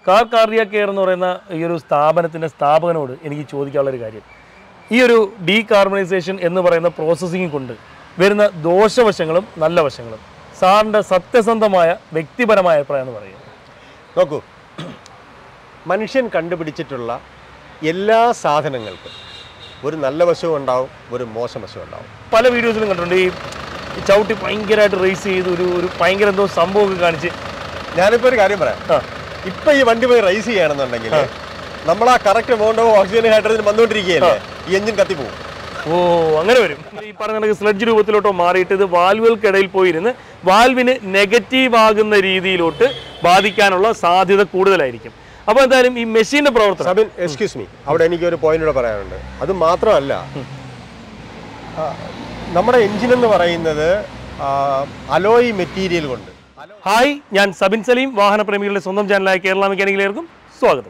Car cardiac care എന്ന് പറയുന്ന ഈ ഒരു സ്ഥാപനത്തിൻ്റെ സ്ഥാപകനോട് എനിക്ക് ചോദിക്കാനുള്ളൊരു കാര്യം ഈ ഒരു ഡീകാർബണൈസേഷൻ എന്ന് പറയുന്ന പ്രോസസ്സിംഗ് കൊണ്ട് വരുന്ന ദോഷവശങ്ങളും നല്ല വശങ്ങളും സാറിൻ്റെ സത്യസന്ധമായ വ്യക്തിപരമായ അഭിപ്രായം എന്ന് പറയുക നോക്കൂ മനുഷ്യൻ കണ്ടുപിടിച്ചിട്ടുള്ള എല്ലാ സാധനങ്ങൾക്കും ഒരു നല്ല വശവും ഉണ്ടാവും ഒരു മോശം വശവും ഉണ്ടാവും പല വീഡിയോസിലും കണ്ടിട്ടുണ്ട് ഈ ഈ ചവിട്ടി ഭയങ്കരമായിട്ട് റേസ് ചെയ്ത് ഒരു ഒരു ഭയങ്കര എന്തോ സംഭവമൊക്കെ കാണിച്ച് ഞാനിപ്പോൾ ഒരു കാര്യം പറയാം ആ ഇപ്പൊ ഈ വണ്ടി പോയി റൈസ് ചെയ്യുകയാണെന്നുണ്ടെങ്കിൽ നമ്മൾ ആ correct amount of oxygen hydrogen വന്നുകൊണ്ടിരിക്കുകയല്ലേ ഈ എഞ്ചിൻ കത്തിപ്പോവും ഓ അങ്ങനെ വരും ഈ പറഞ്ഞ കണക്ക് സ്ലഡ്ജ് രൂപത്തിലോട്ടോ മാറിയിട്ട് ഇത് വാൽവുകൾക്കിടയിൽ പോയിരുന്ന് വാൽവിന് നെഗറ്റീവ് ആകുന്ന രീതിയിലോട്ട് ബാധിക്കാനുള്ള സാധ്യത കൂടുതലായിരിക്കും അപ്പോൾ എന്തായാലും ഈ മെഷീന്റെ പ്രവർത്തനം സബിൻ എക്സ്ക്യൂസ് മീ അവിടെ എനിക്ക് ഒരു പോയിന്റ് കൂടെ പറയാനുണ്ട് അത് മാത്രമല്ല ആ, നമ്മുടെ എഞ്ചിൻ എന്ന് പറയുന്നത് അലോയി മെറ്റീരിയൽ കൊണ്ട് ഹായ് ഞാൻ സബിൻ സലീം വാഹനപ്രേമികളുടെ സ്വന്തം ചാനലായ കേരള മെക്കാനിക്കലേർക്കും സ്വാഗതം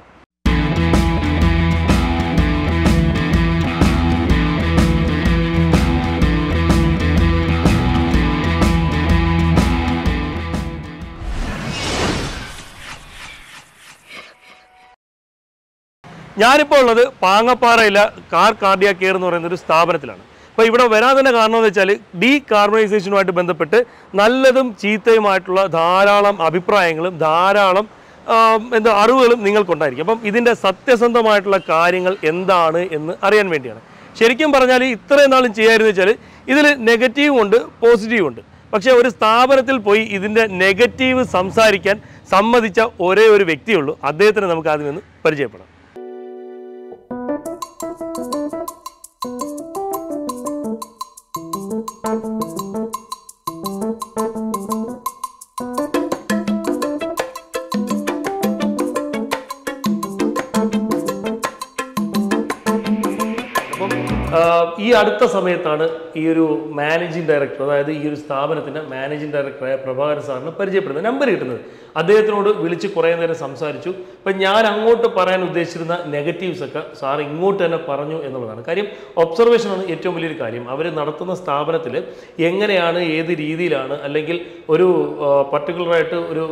ഞാനിപ്പോൾ ഉള്ളത് പാങ്ങപ്പാറയിലെ കാർ കാർഡിയ കെയർ എന്ന് പറയുന്ന ഒരു സ്ഥാപനത്തിലാണ് അപ്പോൾ ഇവിടെ വരാൻ തന്നെ കാരണം എന്ന് വെച്ചാൽ ഡീ കാർബണൈസേഷനുമായിട്ട് ബന്ധപ്പെട്ട് നല്ലതും ചീത്തയുമായിട്ടുള്ള ധാരാളം അഭിപ്രായങ്ങളും ധാരാളം ആം, എന്താ അറിവുകളും നിങ്ങൾക്കുണ്ടായിരിക്കും അപ്പം ഇതിൻ്റെ സത്യസന്ധമായിട്ടുള്ള കാര്യങ്ങൾ എന്താണ് എന്ന് അറിയാൻ വേണ്ടിയാണ് ശരിക്കും പറഞ്ഞാൽ ഇത്രയും നാളും ചെയ്യാമെന്ന് വെച്ചാൽ ഇതിൽ നെഗറ്റീവും ഉണ്ട് പോസിറ്റീവും ഉണ്ട് പക്ഷേ ഒരു സ്ഥാപനത്തിൽ പോയി ഇതിൻ്റെ നെഗറ്റീവ് സംസാരിക്കാൻ സമ്മതിച്ച ഒരേ ഒരു വ്യക്തിയുള്ളൂ അദ്ദേഹത്തിന് നമുക്ക് ആദ്യം ഒന്ന് പരിചയപ്പെടാം ആഹ് ഈ അടുത്ത സമയത്താണ് ഈ ഒരു മാനേജിംഗ് ഡയറക്ടർ അതായത് ഈ ഒരു സ്ഥാപനത്തിന്റെ മാനേജിംഗ് ഡയറക്ടറായ പ്രഭാകരൻ സാറിന് പരിചയപ്പെടുന്നത് നമ്പർ കിട്ടുന്നത് അദ്ദേഹത്തിനോട് വിളിച്ച് കുറേ നേരം സംസാരിച്ചു അപ്പം ഞാൻ അങ്ങോട്ട് പറയാൻ ഉദ്ദേശിച്ചിരുന്ന നെഗറ്റീവ്സ് ഒക്കെ സാർ ഇങ്ങോട്ട് തന്നെ പറഞ്ഞു എന്നുള്ളതാണ് കാര്യം ഒബ്സർവേഷനാണ് ഏറ്റവും വലിയൊരു കാര്യം അവർ നടത്തുന്ന സ്ഥാപനത്തിൽ എങ്ങനെയാണ് ഏത് രീതിയിലാണ് അല്ലെങ്കിൽ ഒരു പർട്ടിക്കുലറായിട്ട് ഒരു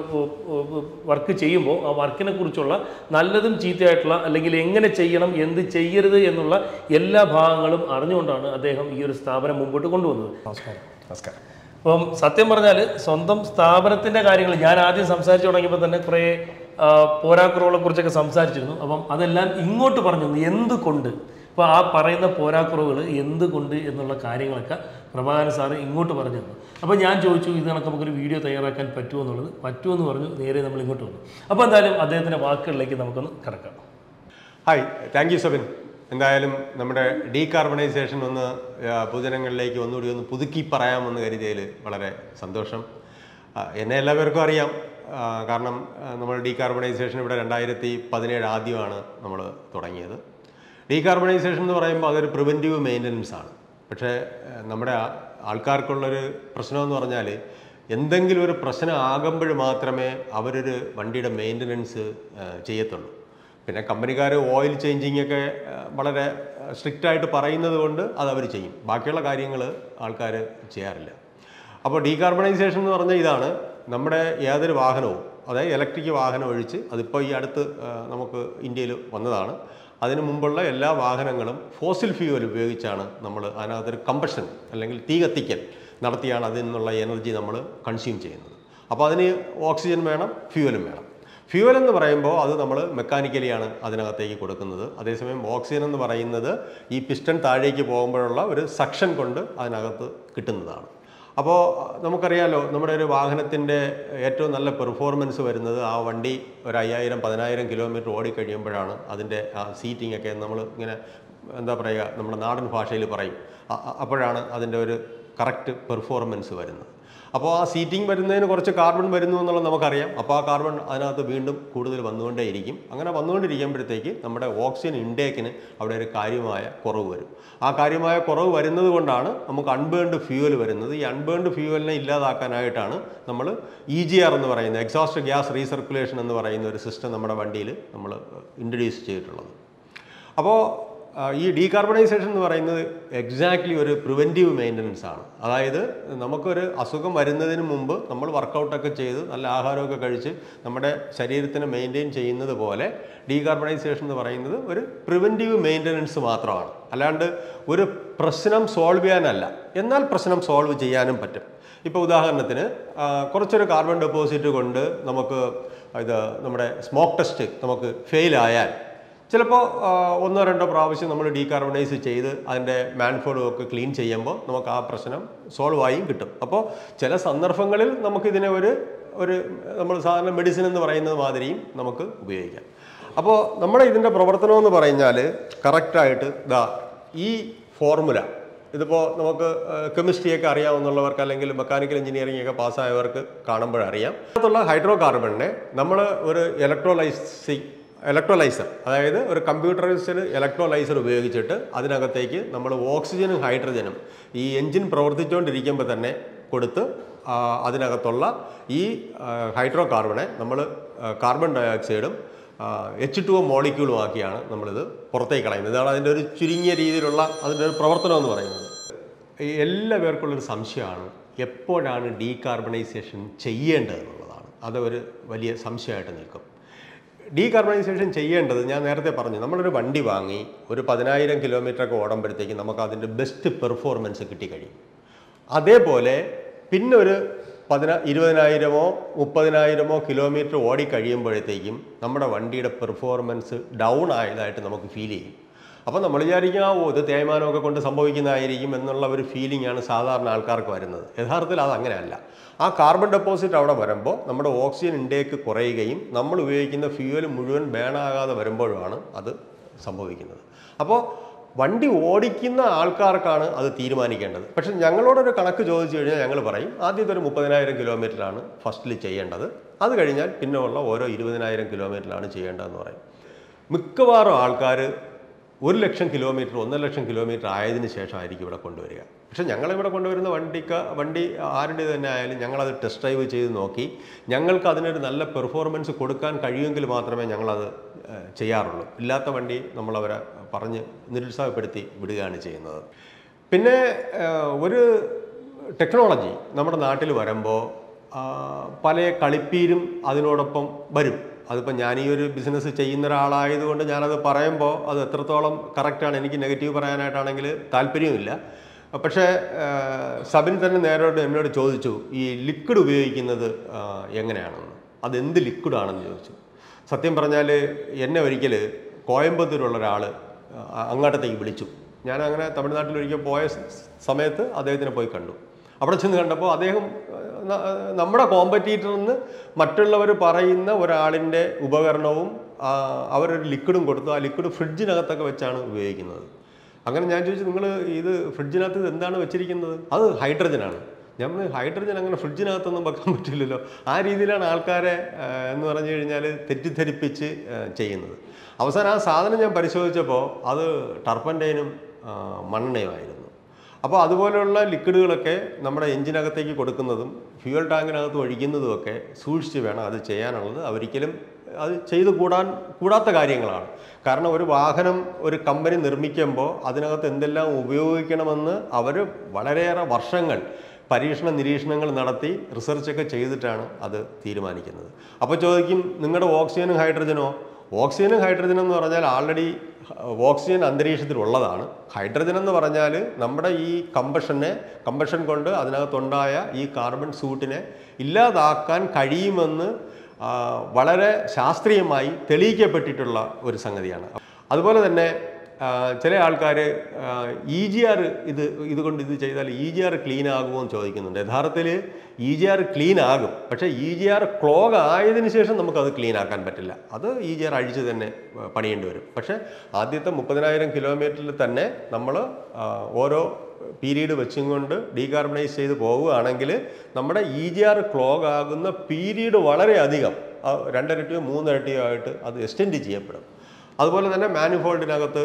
വർക്ക് ചെയ്യുമ്പോൾ ആ വർക്കിനെ കുറിച്ചുള്ള നല്ലതും ചീത്തയായിട്ടുള്ള അല്ലെങ്കിൽ എങ്ങനെ ചെയ്യണം എന്ത് ചെയ്യരുത് എന്നുള്ള എല്ലാ ഭാഗങ്ങളും അറിഞ്ഞുകൊണ്ടാണ് അദ്ദേഹം ഈ ഒരു സ്ഥാപനം മുമ്പോട്ട് കൊണ്ടുവന്നത് നമസ്കാരം നമസ്കാരം അപ്പം സത്യം പറഞ്ഞാൽ സ്വന്തം സ്ഥാപനത്തിൻ്റെ കാര്യങ്ങൾ ഞാൻ ആദ്യം സംസാരിച്ചു തുടങ്ങിയപ്പോൾ തന്നെ കുറേ ആ, പോരാക്കുറവുകളെ കുറിച്ചൊക്കെ സംസാരിച്ചിരുന്നു അപ്പം അതെല്ലാം ഇങ്ങോട്ട് പറഞ്ഞു തന്നു എന്തുകൊണ്ട് അപ്പോൾ ആ പറയുന്ന പോരാക്കുറവുകൾ എന്തുകൊണ്ട് എന്നുള്ള കാര്യങ്ങളൊക്കെ പ്രഭാകരൻ സാറ് ഇങ്ങോട്ട് പറഞ്ഞു തന്നു അപ്പോൾ ഞാൻ ചോദിച്ചു ഇത് കണക്ക് നമുക്കൊരു വീഡിയോ തയ്യാറാക്കാൻ പറ്റുമോ എന്നുള്ളത് പറ്റുമെന്ന് പറഞ്ഞു നേരെ നമ്മൾ ഇങ്ങോട്ട് വന്നു അപ്പോൾ എന്തായാലും അദ്ദേഹത്തിൻ്റെ വാക്കുകളിലേക്ക് നമുക്കൊന്ന് കിടക്കാം ഹായ് താങ്ക് യു സബിൻ എന്തായാലും നമ്മുടെ ഡീകാർബണൈസേഷൻ ഒന്ന് ആ, പൊതുജനങ്ങളിലേക്ക് ഒന്നുകൂടി ഒന്ന് പുതുക്കി പറയാമെന്ന് കരുതിയതിൽ വളരെ സന്തോഷം ആ, എന്നെ എല്ലാവർക്കും അറിയാം ആ, കാരണം ആ, നമ്മൾ ഡീകാർബണൈസേഷൻ ഇവിടെ രണ്ടായിരത്തി പതിനേഴ് ആദ്യമാണ് നമ്മൾ തുടങ്ങിയത് ഡീകാർബണൈസേഷൻ എന്ന് പറയുമ്പോൾ അതൊരു പ്രിവെൻറ്റീവ് മെയിൻ്റനൻസ് ആണ് പക്ഷേ ആ, നമ്മുടെ ആ- ആൾക്കാർക്കുള്ളൊരു പ്രശ്നമെന്ന് പറഞ്ഞാൽ എന്തെങ്കിലും ഒരു പ്രശ്നം ആകുമ്പോൾ മാത്രമേ അവരൊരു വണ്ടിയുടെ മെയിൻ്റനൻസ് ചെയ്യത്തുള്ളൂ പിന്നെ കമ്പനിക്കാർ ഓയിൽ ചേഞ്ചിങ് ഒക്കെ ആ, വളരെ സ്ട്രിക്റ്റ് ആയിട്ട് പറയുന്നത് കൊണ്ട് അത് അവർ ചെയ്യും ബാക്കിയുള്ള കാര്യങ്ങൾ ആൾക്കാർ ചെയ്യാറില്ല അപ്പോൾ ഡീകാർബണൈസേഷൻ എന്ന് പറഞ്ഞാൽ ഇതാണ് നമ്മുടെ ഏതൊരു വാഹനവും അതായത് ഇലക്ട്രിക് വാഹനം ഒഴിച്ച് അതിപ്പോൾ ഈ അടുത്ത് ആ, നമുക്ക് ഇന്ത്യയിൽ വന്നതാണ് അതിനു മുമ്പുള്ള എല്ലാ വാഹനങ്ങളും ഫോസിൽ ഫ്യൂവൽ ഉപയോഗിച്ചാണ് നമ്മൾ അതിനകത്തൊരു കമ്പഷൻ അല്ലെങ്കിൽ തീ കത്തിക്കൽ നടത്തിയാണ് അതിൽ നിന്നുള്ള എനർജി നമ്മൾ കൺസ്യൂം ചെയ്യുന്നത് അപ്പോൾ അതിന് ഓക്സിജൻ വേണം ഫ്യൂവലും വേണം ഫ്യൂവൽ എന്ന് പറയുമ്പോൾ അത് നമ്മൾ മെക്കാനിക്കലിയാണ് അതിനകത്തേക്ക് കൊടുക്കുന്നത് അതേസമയം ഓക്സിജൻ എന്ന് പറയുന്നത് ഈ പിസ്റ്റൺ താഴേക്ക് പോകുമ്പോഴുള്ള ഒരു സക്ഷൻ കൊണ്ട് അതിനകത്ത് കിട്ടുന്നതാണ് അപ്പോൾ നമുക്കറിയാലോ നമ്മുടെ ഒരു വാഹനത്തിൻ്റെ ഏറ്റവും നല്ല പെർഫോമൻസ് വരുന്നത് ആ വണ്ടി ഒരു അയ്യായിരം പതിനായിരം കിലോമീറ്റർ ഓടിക്കഴിയുമ്പോഴാണ് അതിൻ്റെ ആ സീറ്റിംഗ് ഒക്കെ നമ്മൾ ഇങ്ങനെ എന്താ പറയുക നമ്മുടെ നാടൻ ഭാഷയിൽ പറയും അ- അ- അപ്പോഴാണ് അതിൻ്റെ ഒരു കറക്റ്റ് പെർഫോമൻസ് വരുന്നത് അപ്പോൾ ആ സീറ്റിംഗ് വരുന്നതിന് കുറച്ച് കാർബൺ വരുന്നു എന്നുള്ളത് നമുക്കറിയാം അപ്പോൾ ആ കാർബൺ അതിനകത്ത് വീണ്ടും കൂടുതൽ വന്നുകൊണ്ടേയിരിക്കും അങ്ങനെ വന്നുകൊണ്ടിരിക്കുമ്പോഴത്തേക്ക് നമ്മുടെ ഓക്സിജൻ ഇൻടേക്കിന് അവിടെ ഒരു കാര്യമായ കുറവ് വരും ആ കാര്യമായ കുറവ് വരുന്നത് കൊണ്ടാണ് നമുക്ക് അൺബേൺഡ് ഫ്യൂവൽ വരുന്നത് ഈ അൺബേൺഡ് ഫ്യൂവലിനെ ഇല്ലാതാക്കാനായിട്ടാണ് നമ്മൾ ഇ ജി ആർ എന്ന് പറയുന്ന എക്സോസ്റ്റ് ഗ്യാസ് റീസർക്കുലേഷൻ എന്ന് പറയുന്ന ഒരു സിസ്റ്റം നമ്മുടെ വണ്ടിയിൽ നമ്മൾ ഇൻട്രൊഡ്യൂസ് ചെയ്തിട്ടുള്ളത് അപ്പോൾ ആ, ഈ ഡീകാർബണൈസേഷൻ എന്ന് പറയുന്നത് എക്സാക്ട്ലി ഒരു പ്രിവെൻറ്റീവ് മെയിൻ്റനൻസ് ആണ് അതായത് നമുക്കൊരു അസുഖം വരുന്നതിന് മുമ്പ് നമ്മൾ വർക്കൗട്ടൊക്കെ ചെയ്ത് നല്ല ആഹാരമൊക്കെ കഴിച്ച് നമ്മുടെ ശരീരത്തിനെ മെയിൻറ്റെയിൻ ചെയ്യുന്നത് പോലെ ഡീകാർബണൈസേഷൻ എന്ന് പറയുന്നത് ഒരു പ്രിവെൻറ്റീവ് മെയിൻ്റനൻസ് മാത്രമാണ് അല്ലാണ്ട് ഒരു പ്രശ്നം സോൾവ് ചെയ്യാനല്ല എന്നാൽ പ്രശ്നം സോൾവ് ചെയ്യാനും പറ്റും ഇപ്പോൾ ഉദാഹരണത്തിന് ആ, കുറച്ചൊരു കാർബൺ ഡെപ്പോസിറ്റ് കൊണ്ട് നമുക്ക് ഇത് നമ്മുടെ സ്മോക്ക് ടെസ്റ്റ് നമുക്ക് ഫെയിൽ ആയാൽ ചിലപ്പോൾ ഒന്നോ രണ്ടോ പ്രാവശ്യം നമ്മൾ ഡീകാർബണൈസ് ചെയ്ത് അതിൻ്റെ മാൻഫോളും ഒക്കെ ക്ലീൻ ചെയ്യുമ്പോൾ നമുക്ക് ആ പ്രശ്നം സോൾവ് ആയും കിട്ടും അപ്പോൾ ചില സന്ദർഭങ്ങളിൽ നമുക്കിതിനെ ഒരു ഒരു നമ്മൾ സാധാരണ മെഡിസിൻ എന്ന് പറയുന്നത് മാതിരിയും നമുക്ക് ഉപയോഗിക്കാം അപ്പോൾ നമ്മുടെ ഇതിൻ്റെ പ്രവർത്തനം എന്ന് പറഞ്ഞാൽ കറക്റ്റായിട്ട് ദാ ഈ ഫോർമുല ഇതിപ്പോൾ നമുക്ക് കെമിസ്ട്രിയൊക്കെ അറിയാവുന്നവർക്ക് അല്ലെങ്കിൽ മെക്കാനിക്കൽ എഞ്ചിനീയറിംഗ് ഒക്കെ പാസ്സായവർക്ക് കാണുമ്പോഴറിയാം അതിനകത്തുള്ള ഹൈഡ്രോ കാർബണിനെ നമ്മൾ ഒരു ഇലക്ട്രോലൈസി ഇലക്ട്രോലൈസർ അതായത് ഒരു കമ്പ്യൂട്ടറൈസ്ഡ് ഇലക്ട്രോലൈസർ ഉപയോഗിച്ചിട്ട് അതിനകത്തേക്ക് നമ്മൾ ഓക്സിജനും ഹൈഡ്രജനും ഈ എൻജിൻ പ്രവർത്തിച്ചുകൊണ്ടിരിക്കുമ്പോൾ തന്നെ കൊടുത്ത് ആ, അതിനകത്തുള്ള ഈ ഹൈഡ്രോ കാർബണെ നമ്മൾ കാർബൺ ഡയോക്സൈഡും എച്ച് ടു ഒ മോളിക്യൂളും ആക്കിയാണ് നമ്മളിത് പുറത്തേക്ക് കളയുന്നത് ഇതാണ് അതിൻ്റെ ഒരു ചുരുങ്ങിയ രീതിയിലുള്ള അതിൻ്റെ ഒരു പ്രവർത്തനം എന്ന് പറയുന്നത് ഈ എല്ലാ പേർക്കുള്ളൊരു സംശയമാണ് എപ്പോഴാണ് ഡീകാർബണൈസേഷൻ ചെയ്യേണ്ടതെന്നുള്ളതാണ് അത് ഒരു വലിയ സംശയമായിട്ട് നിൽക്കും ഡീകാർബണൈസേഷൻ ചെയ്യേണ്ടത് ഞാൻ നേരത്തെ പറഞ്ഞു നമ്മളൊരു വണ്ടി വാങ്ങി ഒരു പതിനായിരം കിലോമീറ്റർ ഒക്കെ ഓടുമ്പോഴത്തേക്ക് നമുക്ക് അതിൻ്റെ ബെസ്റ്റ് പെർഫോമൻസ് കിട്ടിക്കഴിയും അതേപോലെ പിന്നെ ഒരു പതിനാ ഇരുപതിനായിരമോ മുപ്പതിനായിരമോ കിലോമീറ്റർ ഓടി കഴിയുമ്പോഴത്തേക്കും നമ്മുടെ വണ്ടിയുടെ പെർഫോമൻസ് ഡൗൺ ആയതായിട്ട് നമുക്ക് ഫീൽ ചെയ്യും അപ്പോൾ നമ്മൾ വിചാരിക്കും ആ ഓ ഇത് തേയ്മാനമൊക്കെ കൊണ്ട് സംഭവിക്കുന്നതായിരിക്കും എന്നുള്ള ഒരു ഫീലിംഗ് ആണ് സാധാരണ ആൾക്കാർക്ക് വരുന്നത് യഥാർത്ഥത്തിൽ അത് അങ്ങനെയല്ല ആ കാർബൺ ഡെപ്പോസിറ്റ് അവിടെ വരുമ്പോൾ നമ്മുടെ ഓക്സിജൻ ഇൻടേക്ക് കുറയുകയും നമ്മൾ ഉപയോഗിക്കുന്ന ഫ്യൂവൽ മുഴുവൻ ബേണാകാതെ വരുമ്പോഴാണ് അത് സംഭവിക്കുന്നത് അപ്പോൾ വണ്ടി ഓടിക്കുന്ന ആൾക്കാർക്കാണ് അത് തീരുമാനിക്കേണ്ടത് പക്ഷെ ഞങ്ങളോടൊരു കണക്ക് ചോദിച്ചു കഴിഞ്ഞാൽ ഞങ്ങൾ പറയും ആദ്യത്തെ ഒരു മുപ്പതിനായിരം കിലോമീറ്ററാണ് ഫസ്റ്റിൽ ചെയ്യേണ്ടത് അത് കഴിഞ്ഞാൽ പിന്നെ ഉള്ള ഓരോ ഇരുപതിനായിരം കിലോമീറ്ററിലാണ് ചെയ്യേണ്ടതെന്ന് പറയും മിക്കവാറും ആൾക്കാർ ഒരു ലക്ഷം കിലോമീറ്റർ ഒന്നര ലക്ഷം കിലോമീറ്റർ ആയതിനു ശേഷമായിരിക്കും ഇവിടെ കൊണ്ടുവരിക പക്ഷേ ഞങ്ങളിവിടെ കൊണ്ടുവരുന്ന വണ്ടിക്ക് വണ്ടി ആരുടെ തന്നെ ആയാലും ഞങ്ങളത് ടെസ്റ്റ് ഡ്രൈവ് ചെയ്ത് നോക്കി ഞങ്ങൾക്ക് അതിനൊരു നല്ല പെർഫോമൻസ് കൊടുക്കാൻ കഴിയുമെങ്കിൽ മാത്രമേ ഞങ്ങളത് ഏഹ്, ചെയ്യാറുള്ളൂ ഇല്ലാത്ത വണ്ടി നമ്മളവരെ പറഞ്ഞ് നിരുത്സാഹപ്പെടുത്തി വിടുകയാണ് ചെയ്യുന്നത് പിന്നെ ഏഹ്, ഒരു ടെക്നോളജി നമ്മുടെ നാട്ടിൽ വരുമ്പോൾ പല കളിപ്പീരും അതിനോടൊപ്പം വരും അതിപ്പോൾ ഞാൻ ഈ ഒരു ബിസിനസ് ചെയ്യുന്ന ഒരാളായതുകൊണ്ട് ഞാനത് പറയുമ്പോൾ അത് എത്രത്തോളം കറക്റ്റാണ് എനിക്ക് നെഗറ്റീവ് പറയാനായിട്ടാണെങ്കിൽ താല്പര്യമില്ല പക്ഷേ ആ, സബിൻ തന്നെ നേരോട് എന്നോട് ചോദിച്ചു ഈ ലിക്വിഡ് ഉപയോഗിക്കുന്നത് ആ, എങ്ങനെയാണെന്ന് അതെന്ത് ലിക്വിഡാണെന്ന് ചോദിച്ചു സത്യം പറഞ്ഞാൽ എന്നെ ഒരിക്കൽ കോയമ്പത്തൂരുള്ള ഒരാൾ അങ്ങോട്ടത്തേക്ക് വിളിച്ചു ഞാൻ അങ്ങനെ തമിഴ്നാട്ടിൽ ഒരിക്കൽ പോയ സ- സമയത്ത് അദ്ദേഹത്തിനെ പോയി കണ്ടു അവിടെ ചെന്ന് കണ്ടപ്പോൾ അദ്ദേഹം ഏഹ്, ന- നമ്മുടെ കോമ്പറ്റീറ്ററിൽ നിന്ന് മറ്റുള്ളവർ പറയുന്ന ഒരാളിൻ്റെ ഉപകരണവും ആ, അവരൊരു ലിക്വിഡും കൊടുത്തു ആ ലിക്വിഡ് ഫ്രിഡ്ജിനകത്തൊക്കെ വെച്ചാണ് ഉപയോഗിക്കുന്നത് അങ്ങനെ ഞാൻ ചോദിച്ചു നിങ്ങൾ ഇത് ഫ്രിഡ്ജിനകത്ത് ഇത് എന്താണ് വെച്ചിരിക്കുന്നത് അത് ഹൈഡ്രജനാണ് ഞാൻ പറഞ്ഞു ഹൈഡ്രജൻ അങ്ങനെ ഫ്രിഡ്ജിനകത്തൊന്നും വെക്കാൻ പറ്റില്ലല്ലോ ആ രീതിയിലാണ് ആൾക്കാരെ ആ, എന്ന് പറഞ്ഞു കഴിഞ്ഞാൽ തെറ്റിദ്ധരിപ്പിച്ച് ആ, ചെയ്യുന്നത് അവസാനം ആ സാധനം ഞാൻ പരിശോധിച്ചപ്പോൾ അത് ടർപ്പൻ്റെയിനും മണ്ണെണ്ണയുമായിരുന്നു അപ്പോൾ അതുപോലെയുള്ള ലിക്വിഡുകളൊക്കെ നമ്മുടെ എഞ്ചിനകത്തേക്ക് കൊടുക്കുന്നതും ഫ്യൂൽ ടാങ്കിനകത്ത് ഒഴിക്കുന്നതുമൊക്കെ സൂക്ഷിച്ച് വേണം അത് ചെയ്യാനുള്ളത് അവരിക്കലും അത് ചെയ്തു കൂടാൻ കൂടാത്ത കാര്യങ്ങളാണ് കാരണം ഒരു വാഹനം ഒരു കമ്പനി നിർമ്മിക്കുമ്പോൾ അതിനകത്ത് എന്തെല്ലാം ഉപയോഗിക്കണമെന്ന് അവർ വളരെയേറെ വർഷങ്ങൾ പരീക്ഷണ നിരീക്ഷണങ്ങൾ നടത്തി റിസർച്ചൊക്കെ ചെയ്തിട്ടാണ് അത് തീരുമാനിക്കുന്നത് അപ്പോൾ ചോദിക്കും നിങ്ങളുടെ ഓക്സിജനും ഹൈഡ്രജനോ ഓക്സിജനും ഹൈഡ്രജനും എന്ന് പറഞ്ഞാൽ ആൾറെഡി ഓക്സിജൻ അന്തരീക്ഷത്തിൽ ഉള്ളതാണ് ഹൈഡ്രജൻ എന്ന് പറഞ്ഞാൽ നമ്മുടെ ഈ കമ്പഷനെ കമ്പഷൻ കൊണ്ട് അതിനകത്തുണ്ടായ ഈ കാർബൺ സൂട്ടിനെ ഇല്ലാതാക്കാൻ കഴിയുമെന്ന് ആ, വളരെ ശാസ്ത്രീയമായി തെളിയിക്കപ്പെട്ടിട്ടുള്ള ഒരു സംഗതിയാണ് അതുപോലെ തന്നെ ആ, ചില ആൾക്കാർ ഇ ജി ആർ ഇത് ഇതുകൊണ്ട് ഇത് ചെയ്താൽ ഇ ജി ആർ ക്ലീൻ ആകുമോ എന്ന് ചോദിക്കുന്നുണ്ട് യഥാർത്ഥത്തിൽ ഇ ജി ആർ ക്ലീൻ ആകും പക്ഷേ ഇ ജി ആർ ക്ലോഗ് ആയതിനു ശേഷം നമുക്കത് ക്ലീൻ ആക്കാൻ പറ്റില്ല അത് ഇ ജി ആർ അഴിച്ച് തന്നെ ആ, പണിയേണ്ടി വരും പക്ഷേ ആദ്യത്തെ മുപ്പതിനായിരം കിലോമീറ്ററിൽ തന്നെ നമ്മൾ ഓരോ പീരീഡ് വെച്ചും കൊണ്ട് ഡീകാർബണൈസ് ചെയ്ത് പോവുകയാണെങ്കിൽ നമ്മുടെ ഇ ജി ആർ ക്ലോഗ് ആകുന്ന പീരീഡ് വളരെയധികം ആ, രണ്ടിരട്ടിയോ മൂന്നിരട്ടിയോ ആയിട്ട് അത് എക്സ്റ്റെൻഡ് ചെയ്യപ്പെടും അതുപോലെ തന്നെ മാനുഫോൾഡിനകത്ത്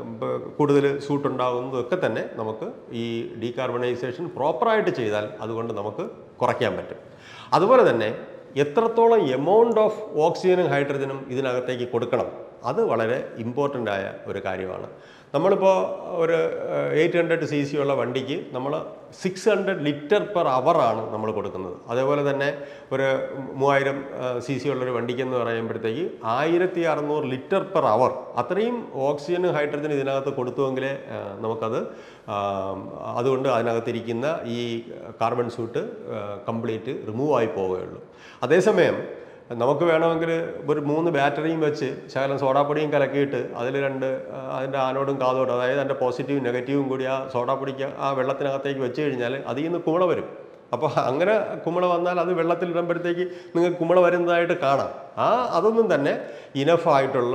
കൂടുതൽ സൂട്ട് ഉണ്ടാകുന്നതൊക്കെ തന്നെ നമുക്ക് ഈ ഡീകാർബണൈസേഷൻ പ്രോപ്പറായിട്ട് ചെയ്താൽ അതുകൊണ്ട് നമുക്ക് കുറയ്ക്കാൻ പറ്റും അതുപോലെ തന്നെ എത്രത്തോളം എമൗണ്ട് ഓഫ് ഓക്സിജനും ഹൈഡ്രജനും ഇതിനകത്തേക്ക് കൊടുക്കണം അത് വളരെ ഇമ്പോർട്ടൻ്റ് ആയ ഒരു കാര്യമാണ് നമ്മളിപ്പോൾ ഒരു എയ്റ്റ് ഹൺഡ്രഡ് സി സി ഉള്ള വണ്ടിക്ക് നമ്മൾ സിക്സ് ഹൺഡ്രഡ് ലിറ്റർ പെർ ആണ് നമ്മൾ കൊടുക്കുന്നത് അതേപോലെ തന്നെ ഒരു മൂവായിരം സി സി ഉള്ളൊരു വണ്ടിക്കെന്ന് പറയുമ്പോഴത്തേക്ക് ആയിരത്തി അറുന്നൂറ് ലിറ്റർ പെർ അവർ അത്രയും ഓക്സിജനും ഹൈഡ്രജനും ഇതിനകത്ത് കൊടുത്തുവെങ്കിലേ ആ, നമുക്കത് ആ, അതുകൊണ്ട് അതിനകത്തിരിക്കുന്ന ഈ കാർബൺ സൂട്ട് കംപ്ലീറ്റ് റിമൂവ് ആയി പോവുകയുള്ളൂ അതേസമയം നമുക്ക് വേണമെങ്കിൽ ഒരു മൂന്ന് ബാറ്ററിയും വെച്ച് ശകലം സോഡാപ്പൊടിയും കലക്കിയിട്ട് അതിൽ രണ്ട് ആ, അതിൻ്റെ ആനോടും കാതോടും അതായത് അതിൻ്റെ പോസിറ്റീവും നെഗറ്റീവും കൂടി ആ സോഡാപ്പൊടിക്ക് ആ വെള്ളത്തിനകത്തേക്ക് വെച്ച് കഴിഞ്ഞാൽ അതിൽ നിന്ന് കുമള വരും അപ്പോൾ അങ്ങനെ കുമള വന്നാൽ അത് വെള്ളത്തിൽ ഇടുമ്പോഴത്തേക്ക് നിങ്ങൾക്ക് കുമള വരുന്നതായിട്ട് കാണാം ആ അതൊന്നും തന്നെ ഇനഫായിട്ടുള്ള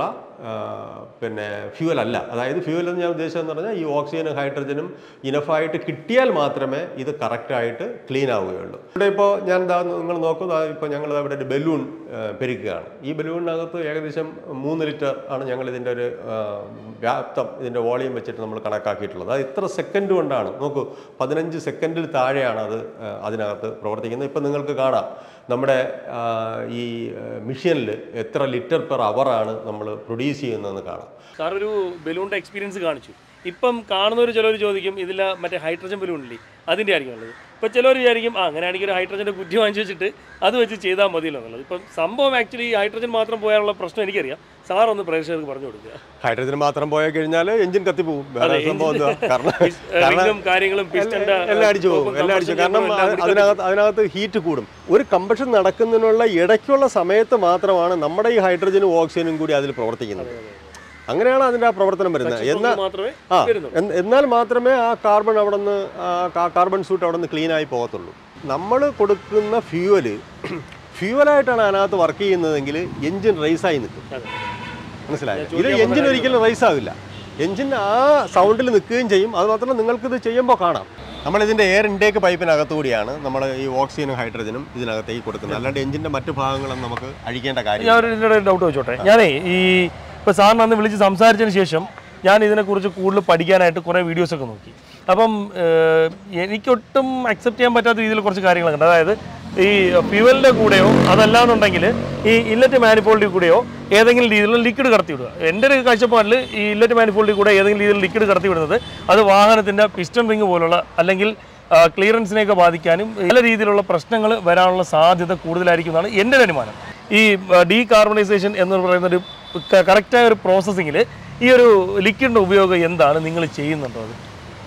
പിന്നെ ഫ്യൂവൽ അല്ല അതായത് ഫ്യൂവൽ എന്ന് ഞാൻ ഉദ്ദേശിച്ചതെന്ന് പറഞ്ഞാൽ ഈ ഓക്സിജനും ഹൈഡ്രജനും ഇനഫായിട്ട് കിട്ടിയാൽ മാത്രമേ ഇത് കറക്റ്റായിട്ട് ക്ലീൻ ആവുകയുള്ളൂ ഇവിടെ ഇപ്പോൾ ഞാൻ എന്താ നിങ്ങൾ നോക്കുക ഇപ്പോൾ ഞങ്ങൾ ഇവിടെ ഒരു ബലൂൺ പെരുക്കുകയാണ് ഈ ബലൂണിനകത്ത് ഏകദേശം മൂന്ന് ലിറ്റർ ആണ് ഞങ്ങൾ ഇതിൻ്റെ ഒരു ആ, വ്യാപ്തം ഇതിൻ്റെ വോളിയം വെച്ചിട്ട് നമ്മൾ കണക്കാക്കിയിട്ടുള്ളത് അത് ഇത്ര സെക്കൻഡ് കൊണ്ടാണ് നോക്കൂ പതിനഞ്ച് സെക്കൻഡിൽ താഴെയാണ് അത് ആ, അതിനകത്ത് പ്രവർത്തിക്കുന്നത് ഇപ്പം നിങ്ങൾക്ക് കാണാം നമ്മുടെ ആ, ഈ മെഷീനിൽ എത്ര ലിറ്റർ പെർ ആണ് നമ്മൾ പ്രൊഡ്യൂസ് ചെയ്യുന്നതെന്ന് കാണാം സാർ ഒരു ബലൂണിന്റെ എക്സ്പീരിയൻസ് കാണിച്ചു ഇപ്പം കാണുന്നവർ ചിലർ ചോദിക്കും ഇതിൽ മറ്റേ ഹൈഡ്രജൻ ബലൂൺ ഇല്ലേ അതിൻ്റെ ആയിരിക്കും ഉള്ളത് ഇപ്പം ചിലർ വിചാരിക്കും ആ അങ്ങനെയാണെങ്കിൽ ഒരു ഹൈഡ്രജൻ്റെ കുറ്റി വാങ്ങിച്ചു വെച്ചിട്ട് അത് വെച്ച് ചെയ്താൽ മതിയല്ലോ എന്നുള്ളത് ഇപ്പം സംഭവം ആക്ച്വലി ഹൈഡ്രജൻ മാത്രം പോയാലുള്ള പ്രശ്നം എനിക്കറിയാം സാർ ഒന്ന് പ്രേക്ഷകർക്ക് പറഞ്ഞു കൊടുക്കുക ഹൈഡ്രജൻ മാത്രം പോയി കഴിഞ്ഞാൽ എഞ്ചിൻ കത്തിപ്പോവും വേറെ അതെ, സംഭവം engine- എന്തുവാ? കാരണം റിങ്ങും കാര്യങ്ങളും പിസ്റ്റന്റെ എല്ലാം അടിച്ചു പോകും എല്ലാം അടിച്ചു കാരണം അത് അതിനകത്ത് അതിനകത്ത് ഹീറ്റ് കൂടും ഒരു കമ്പഷൻ നടക്കുന്നതിനുള്ള ഇടയ്ക്കുള്ള സമയത്ത് മാത്രമാണ് നമ്മുടെ ഈ ഹൈഡ്രജനും ഓക്സിജനും കൂടി അതിൽ പ്രവർത്തിക്കുന്നത് അങ്ങനെയാണ് അതിൻ്റെ ആ പ്രവർത്തനം വരുന്നത് എന്നാൽ മാത്രമേ ആ വരുന്നുള്ളൂ എൻ- എന്നാൽ മാത്രമേ ആ കാർബൺ അവിടെ നിന്ന് കാർബൺ സൂട്ട് അവിടെ നിന്ന് ക്ലീൻ ആയി പോകത്തുള്ളൂ നമ്മൾ കൊടുക്കുന്ന ഫ്യൂവല് ഫ്യൂവലായിട്ടാണ് അതിനകത്ത് വർക്ക് ചെയ്യുന്നതെങ്കിൽ എഞ്ചിൻ റൈസായി നിൽക്കും അതെ. മനസ്സിലായോ ഇത് എഞ്ചിൻ ഒരിക്കലും റൈസ് ആവില്ല എഞ്ചിൻ ആ സൗണ്ടിൽ നിൽക്കുകയും ചെയ്യും അത് മാത്രമല്ല നിങ്ങൾക്കിത് ചെയ്യുമ്പോൾ കാണാം നമ്മൾ ഇതിൻ്റെ എയർ ഇൻടേക്ക് പൈപ്പിനകത്തുകൂടിയാണ് നമ്മൾ ഈ ഓക്സിജനും ഹൈഡ്രജനും ഇതിനകത്തേക്ക് കൊടുക്കുന്നത് അല്ലാണ്ട് എഞ്ചിൻ്റെ മറ്റു ഭാഗങ്ങളൊന്നും നമുക്ക് അഴിക്കേണ്ട കാര്യം ഞാൻ ഒരു ഇതിൻ്റെ ഡൗട്ട് വെച്ചോട്ടെ ഞാനേ ഈ ഇപ്പോൾ സാറിന് അന്ന് വിളിച്ച് സംസാരിച്ചതിന് ശേഷം ഞാൻ ഇതിനെക്കുറിച്ച് കൂടുതൽ പഠിക്കാനായിട്ട് കുറേ വീഡിയോസൊക്കെ നോക്കി അപ്പം ഏഹ്, എനിക്കൊട്ടും അക്സെപ്റ്റ് ചെയ്യാൻ പറ്റാത്ത രീതിയിൽ കുറച്ച് കാര്യങ്ങളൊക്കെ ഉണ്ട് അതായത് ഈ ഫ്യൂവലിൻ്റെ കൂടെയോ അതല്ലാന്നുണ്ടെങ്കിൽ ഈ ഇല്ലറ്റ് മാനിഫോൾഡിൽ കൂടെയോ ഏതെങ്കിലും രീതിയിലുള്ള ലിക്വിഡ് കടത്തി വിടുക എൻ്റെ ഒരു കാഴ്ചപ്പാടിൽ ഈ ഇല്ലറ്റ് മാനിഫോൾഡിൽ കൂടെ ഏതെങ്കിലും രീതിയിൽ ലിക്വിഡ് കടത്തി വിടുന്നത് അത് വാഹനത്തിൻ്റെ പിസ്റ്റൺ റിങ് പോലുള്ള അല്ലെങ്കിൽ ക്ലിയറൻസിനെയൊക്കെ ബാധിക്കാനും പല രീതിയിലുള്ള പ്രശ്നങ്ങൾ വരാനുള്ള സാധ്യത കൂടുതലായിരിക്കും എന്നാണ് എൻ്റെ ഒരു അനുമാനം ഈ ഡീ കാർബണൈസേഷൻ എന്ന് പറയുന്ന ഒരു കറക്റ്റായ ഒരു പ്രോസസ്സിങ്ങിൽ ഈ ഒരു ലിക്വിഡിൻ്റെ ഉപയോഗം എന്താണ് നിങ്ങൾ ചെയ്യുന്നുണ്ടോ അത്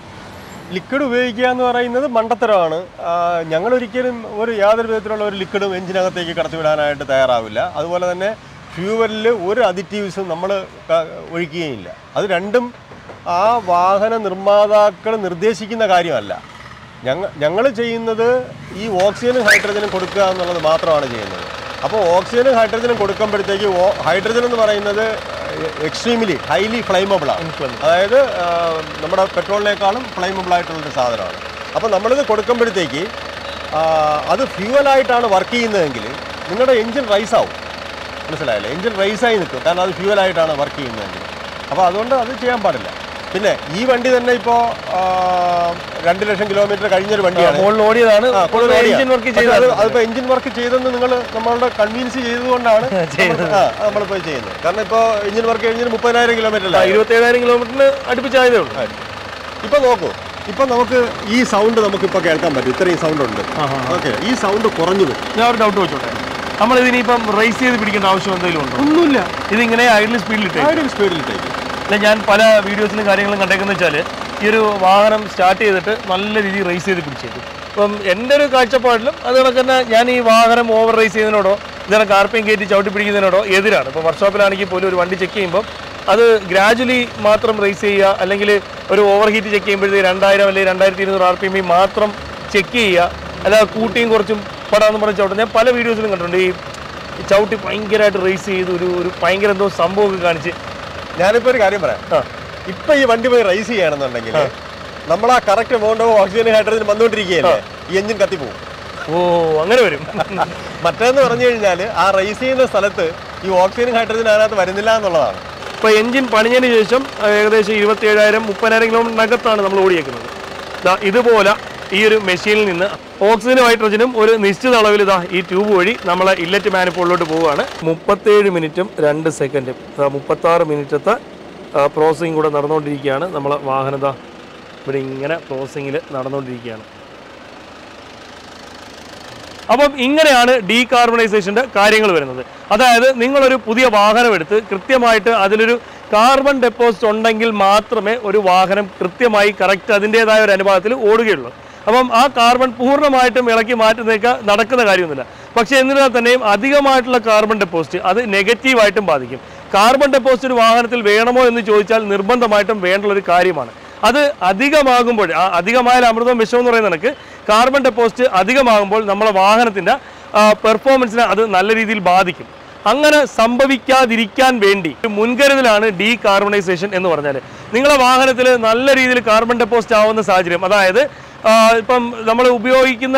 ലിക്വിഡ് ഉപയോഗിക്കുക എന്ന് പറയുന്നത് മണ്ടത്തരമാണ് ആ, ഞങ്ങൾ ഒരിക്കലും ഒരു യാതൊരു വിധത്തിലുള്ള ഒരു ലിക്വിഡും എഞ്ചിനകത്തേക്ക് കടത്തിവിടാനായിട്ട് തയ്യാറാവില്ല അതുപോലെ തന്നെ ഫ്യൂവലിൽ ഒരു അഡിറ്റീവ്സും നമ്മൾ ഒഴിക്കുകയില്ല അത് രണ്ടും ആ വാഹന നിർമ്മാതാക്കൾ നിർദ്ദേശിക്കുന്ന കാര്യമല്ല ഞങ്ങൾ ഞങ്ങൾ ചെയ്യുന്നത് ഈ ഓക്സിജനും ഹൈഡ്രജനും കൊടുക്കുക എന്നുള്ളത് മാത്രമാണ് ചെയ്യുന്നത് അപ്പോൾ ഓക്സിജനും ഹൈഡ്രജനും കൊടുക്കുമ്പോഴത്തേക്ക് ഓ- ഹൈഡ്രജൻ എന്ന് പറയുന്നത് എക്സ്ട്രീംലി ഹൈലി ഫ്ലൈമബിൾ ആണ് അതായത് ആ, നമ്മുടെ പെട്രോളിനേക്കാളും ഫ്ലൈമബിൾ ആയിട്ടുള്ളൊരു സാധനമാണ് അപ്പോൾ നമ്മളിത് കൊടുക്കുമ്പോഴത്തേക്ക് ആ, അത് ഫ്യൂവലായിട്ടാണ് വർക്ക് ചെയ്യുന്നതെങ്കിൽ നിങ്ങളുടെ എഞ്ചിൻ റൈസ് ആവും മനസ്സിലായല്ലോ എഞ്ചിൻ റൈസായി നിൽക്കും കാരണം അത് ഫ്യൂവലായിട്ടാണ് വർക്ക് ചെയ്യുന്നതെങ്കിൽ അപ്പോൾ അതുകൊണ്ട് അത് ചെയ്യാൻ പാടില്ല പിന്നെ ഈ വണ്ടി തന്നെ ഇപ്പോൾ രണ്ട് ലക്ഷം കിലോമീറ്റർ കഴിഞ്ഞൊരു വണ്ടിയാണ് മുകളിൽ ഓടിയതാണ് ആ, കൂടുതൽ ഓടിയ. എഞ്ചിൻ വർക്ക് പക്ഷേ ചെയ്തത് അത് അതിപ്പോ എഞ്ചിൻ വർക്ക് ചെയ്തെന്ന് നിങ്ങൾ നമ്മളുടെ കൺവിൻസ് ചെയ്തതുകൊണ്ടാണ് നമ്മൾ- ആ, നമ്മളിപ്പോ ചെയ്യുന്നത് കാരണം ഇപ്പോൾ എഞ്ചിൻ വർക്ക് കഴിഞ്ഞിട്ട് മുപ്പതിനായിരം കിലോമീറ്റർ അല്ല ഇരുപത്തേഴായിരം കിലോമീറ്ററിന് അടുപ്പിച്ചായതേ ഉള്ളൂ ഇപ്പൊ നോക്കൂ ഇപ്പൊ നമുക്ക് ഈ സൗണ്ട് നമുക്ക് ഇപ്പൊ കേൾക്കാൻ പറ്റും ഇത്രയും സൗണ്ട് ഉണ്ട് ഓക്കെ ഈ സൗണ്ട് കുറഞ്ഞു വരും ഞാൻ ഒരു ഡൗട്ട് വെച്ചോട്ടെ നമ്മൾ ഇതിനിപ്പം റേസ് ചെയ്ത് പിടിക്കേണ്ട ആവശ്യം എന്തെങ്കിലും ഉണ്ടോ ഒന്നുമില്ല ഇതിങ്ങനെ ഐഡിൽ സ്പീഡിലിട്ടേ ആയിരം സ്പീഡിലിട്ടേക്ക് അല്ല ഞാൻ പല വീഡിയോസിലും കാര്യങ്ങളും കണ്ടേക്കുന്നത് വെച്ചാൽ ഈ ഒരു വാഹനം സ്റ്റാർട്ട് ചെയ്തിട്ട് നല്ല രീതിയിൽ റേസ് ചെയ്ത് പിടിച്ചേക്കും അപ്പം എൻ്റെ ഒരു കാഴ്ചപ്പാടിലും അത് കണക്ക് തന്നെ ഞാൻ ഈ വാഹനം ഓവർ റേസ് ചെയ്യുന്നതിനോടോ ഇതിനെ കാർപ്പയും കയറ്റി ചവിട്ടി പിടിക്കുന്നതിനോടോ എതിരാണ് ഇപ്പോൾ വർക്ക്ഷോപ്പിലാണെങ്കിൽ പോലും ഒരു വണ്ടി ചെക്ക് ചെയ്യുമ്പോൾ അത് ഗ്രാജുവലി മാത്രം റേസ് ചെയ്യുക അല്ലെങ്കിൽ ഒരു ഓവർ ഹീറ്റ് ചെക്ക് ചെയ്യുമ്പോഴത്തേക്ക് രണ്ടായിരം അല്ലെങ്കിൽ രണ്ടായിരത്തി ഇരുന്നൂറ് ആർ പി എമ്മിൽ മാത്രം ചെക്ക് ചെയ്യുക അല്ലാതെ കൂട്ടിയും കുറച്ചും പടാന്ന് പറഞ്ഞ് ചവിട്ടുന്നത് ഞാൻ പല വീഡിയോസിലും കണ്ടിട്ടുണ്ട് ഈ ഈ ചവിട്ടി ഭയങ്കരമായിട്ട് റേസ് ചെയ്ത് ഒരു ഒരു ഭയങ്കര എന്തോ സംഭവമൊക്കെ കാണിച്ച് ഞാനിപ്പോ ഒരു കാര്യം പറയാം ആ ഇപ്പൊ ഈ വണ്ടി പോയി റൈസ് ചെയ്യണമെന്നുണ്ടെങ്കിൽ നമ്മൾ ആ correct amount of oxygen hydrogen വന്നുകൊണ്ടിരിക്കുകയല്ലേ ഈ എഞ്ചിൻ കത്തിപ്പോവും ഓ അങ്ങനെ വരും മറ്റേന്ന് പറഞ്ഞു കഴിഞ്ഞാൽ ആ റൈസ് ചെയ്യുന്ന സ്ഥലത്ത് ഈ ഓക്സിജൻ ഹൈഡ്രജൻ അതിനകത്ത് വരുന്നില്ല എന്നുള്ളതാണ് ഇപ്പോൾ എഞ്ചിൻ പണിഞ്ഞതിന് ശേഷം ആ, ഏകദേശം ഇരുപത്തി ഏഴായിരം മുപ്പതിനായിരം കിലോമീറ്ററിനകത്താണ് നമ്മൾ ഓടിയേക്കുന്നത് ദാ ഇതുപോലെ ഈ ഒരു മെഷീനിൽ നിന്ന് ഓക്സിജനും ഹൈഡ്രജനും ഒരു നിശ്ചിത അളവിൽ ഇതാ ഈ ട്യൂബ് വഴി നമ്മളെ ഇല്ലറ്റ് മാനിഫോളിലോട്ട് പോവുകയാണ് മുപ്പത്തേഴ് മിനിറ്റും രണ്ട് സെക്കൻഡും മുപ്പത്താറ് മിനിറ്റത്തെ പ്രോസസ്സിങ് കൂടെ നടന്നുകൊണ്ടിരിക്കുകയാണ് നമ്മളെ വാഹനത ഇവിടെ ഇങ്ങനെ പ്രോസസ്സിങ്ങിൽ നടന്നുകൊണ്ടിരിക്കുകയാണ് അപ്പം ഇങ്ങനെയാണ് ഡീകാർബണൈസേഷൻ്റെ കാര്യങ്ങൾ വരുന്നത് അതായത് നിങ്ങളൊരു പുതിയ വാഹനം എടുത്ത് കൃത്യമായിട്ട് അതിലൊരു കാർബൺ ഡെപ്പോസിറ്റ് ഉണ്ടെങ്കിൽ മാത്രമേ ഒരു വാഹനം കൃത്യമായി കറക്റ്റ് അതിൻ്റേതായ ഒരു അനുപാതത്തിൽ ഓടുകയുള്ളൂ അപ്പം ആ കാർബൺ പൂർണ്ണമായിട്ടും ഇളക്കി മാറ്റുന്നതൊക്കെ നടക്കുന്ന കാര്യമൊന്നുമില്ല പക്ഷേ എന്നിരുന്നാൽ തന്നെയും അധികമായിട്ടുള്ള കാർബൺ ഡെപ്പോസിറ്റ് അത് നെഗറ്റീവായിട്ടും ബാധിക്കും കാർബൺ ഡെപ്പോസിറ്റ് ഒരു വാഹനത്തിൽ വേണമോ എന്ന് ചോദിച്ചാൽ നിർബന്ധമായിട്ടും വേണ്ടുള്ള ഒരു കാര്യമാണ് അത് അധികമാകുമ്പോൾ ആ അധികമായാൽ അമൃതം വിഷം എന്ന് പറയുന്ന കണക്ക് കാർബൺ ഡെപ്പോസിറ്റ് അധികമാകുമ്പോൾ നമ്മളെ വാഹനത്തിൻ്റെ പെർഫോമൻസിനെ അത് നല്ല രീതിയിൽ ബാധിക്കും അങ്ങനെ സംഭവിക്കാതിരിക്കാൻ വേണ്ടി ഒരു മുൻകരുതലാണ് ഡീ കാർബണൈസേഷൻ എന്ന് പറഞ്ഞാൽ നിങ്ങളെ വാഹനത്തിൽ നല്ല രീതിയിൽ കാർബൺ ഡെപ്പോസിറ്റ് ആവുന്ന സാഹചര്യം അതായത് ആ, ഇപ്പം നമ്മൾ ഉപയോഗിക്കുന്ന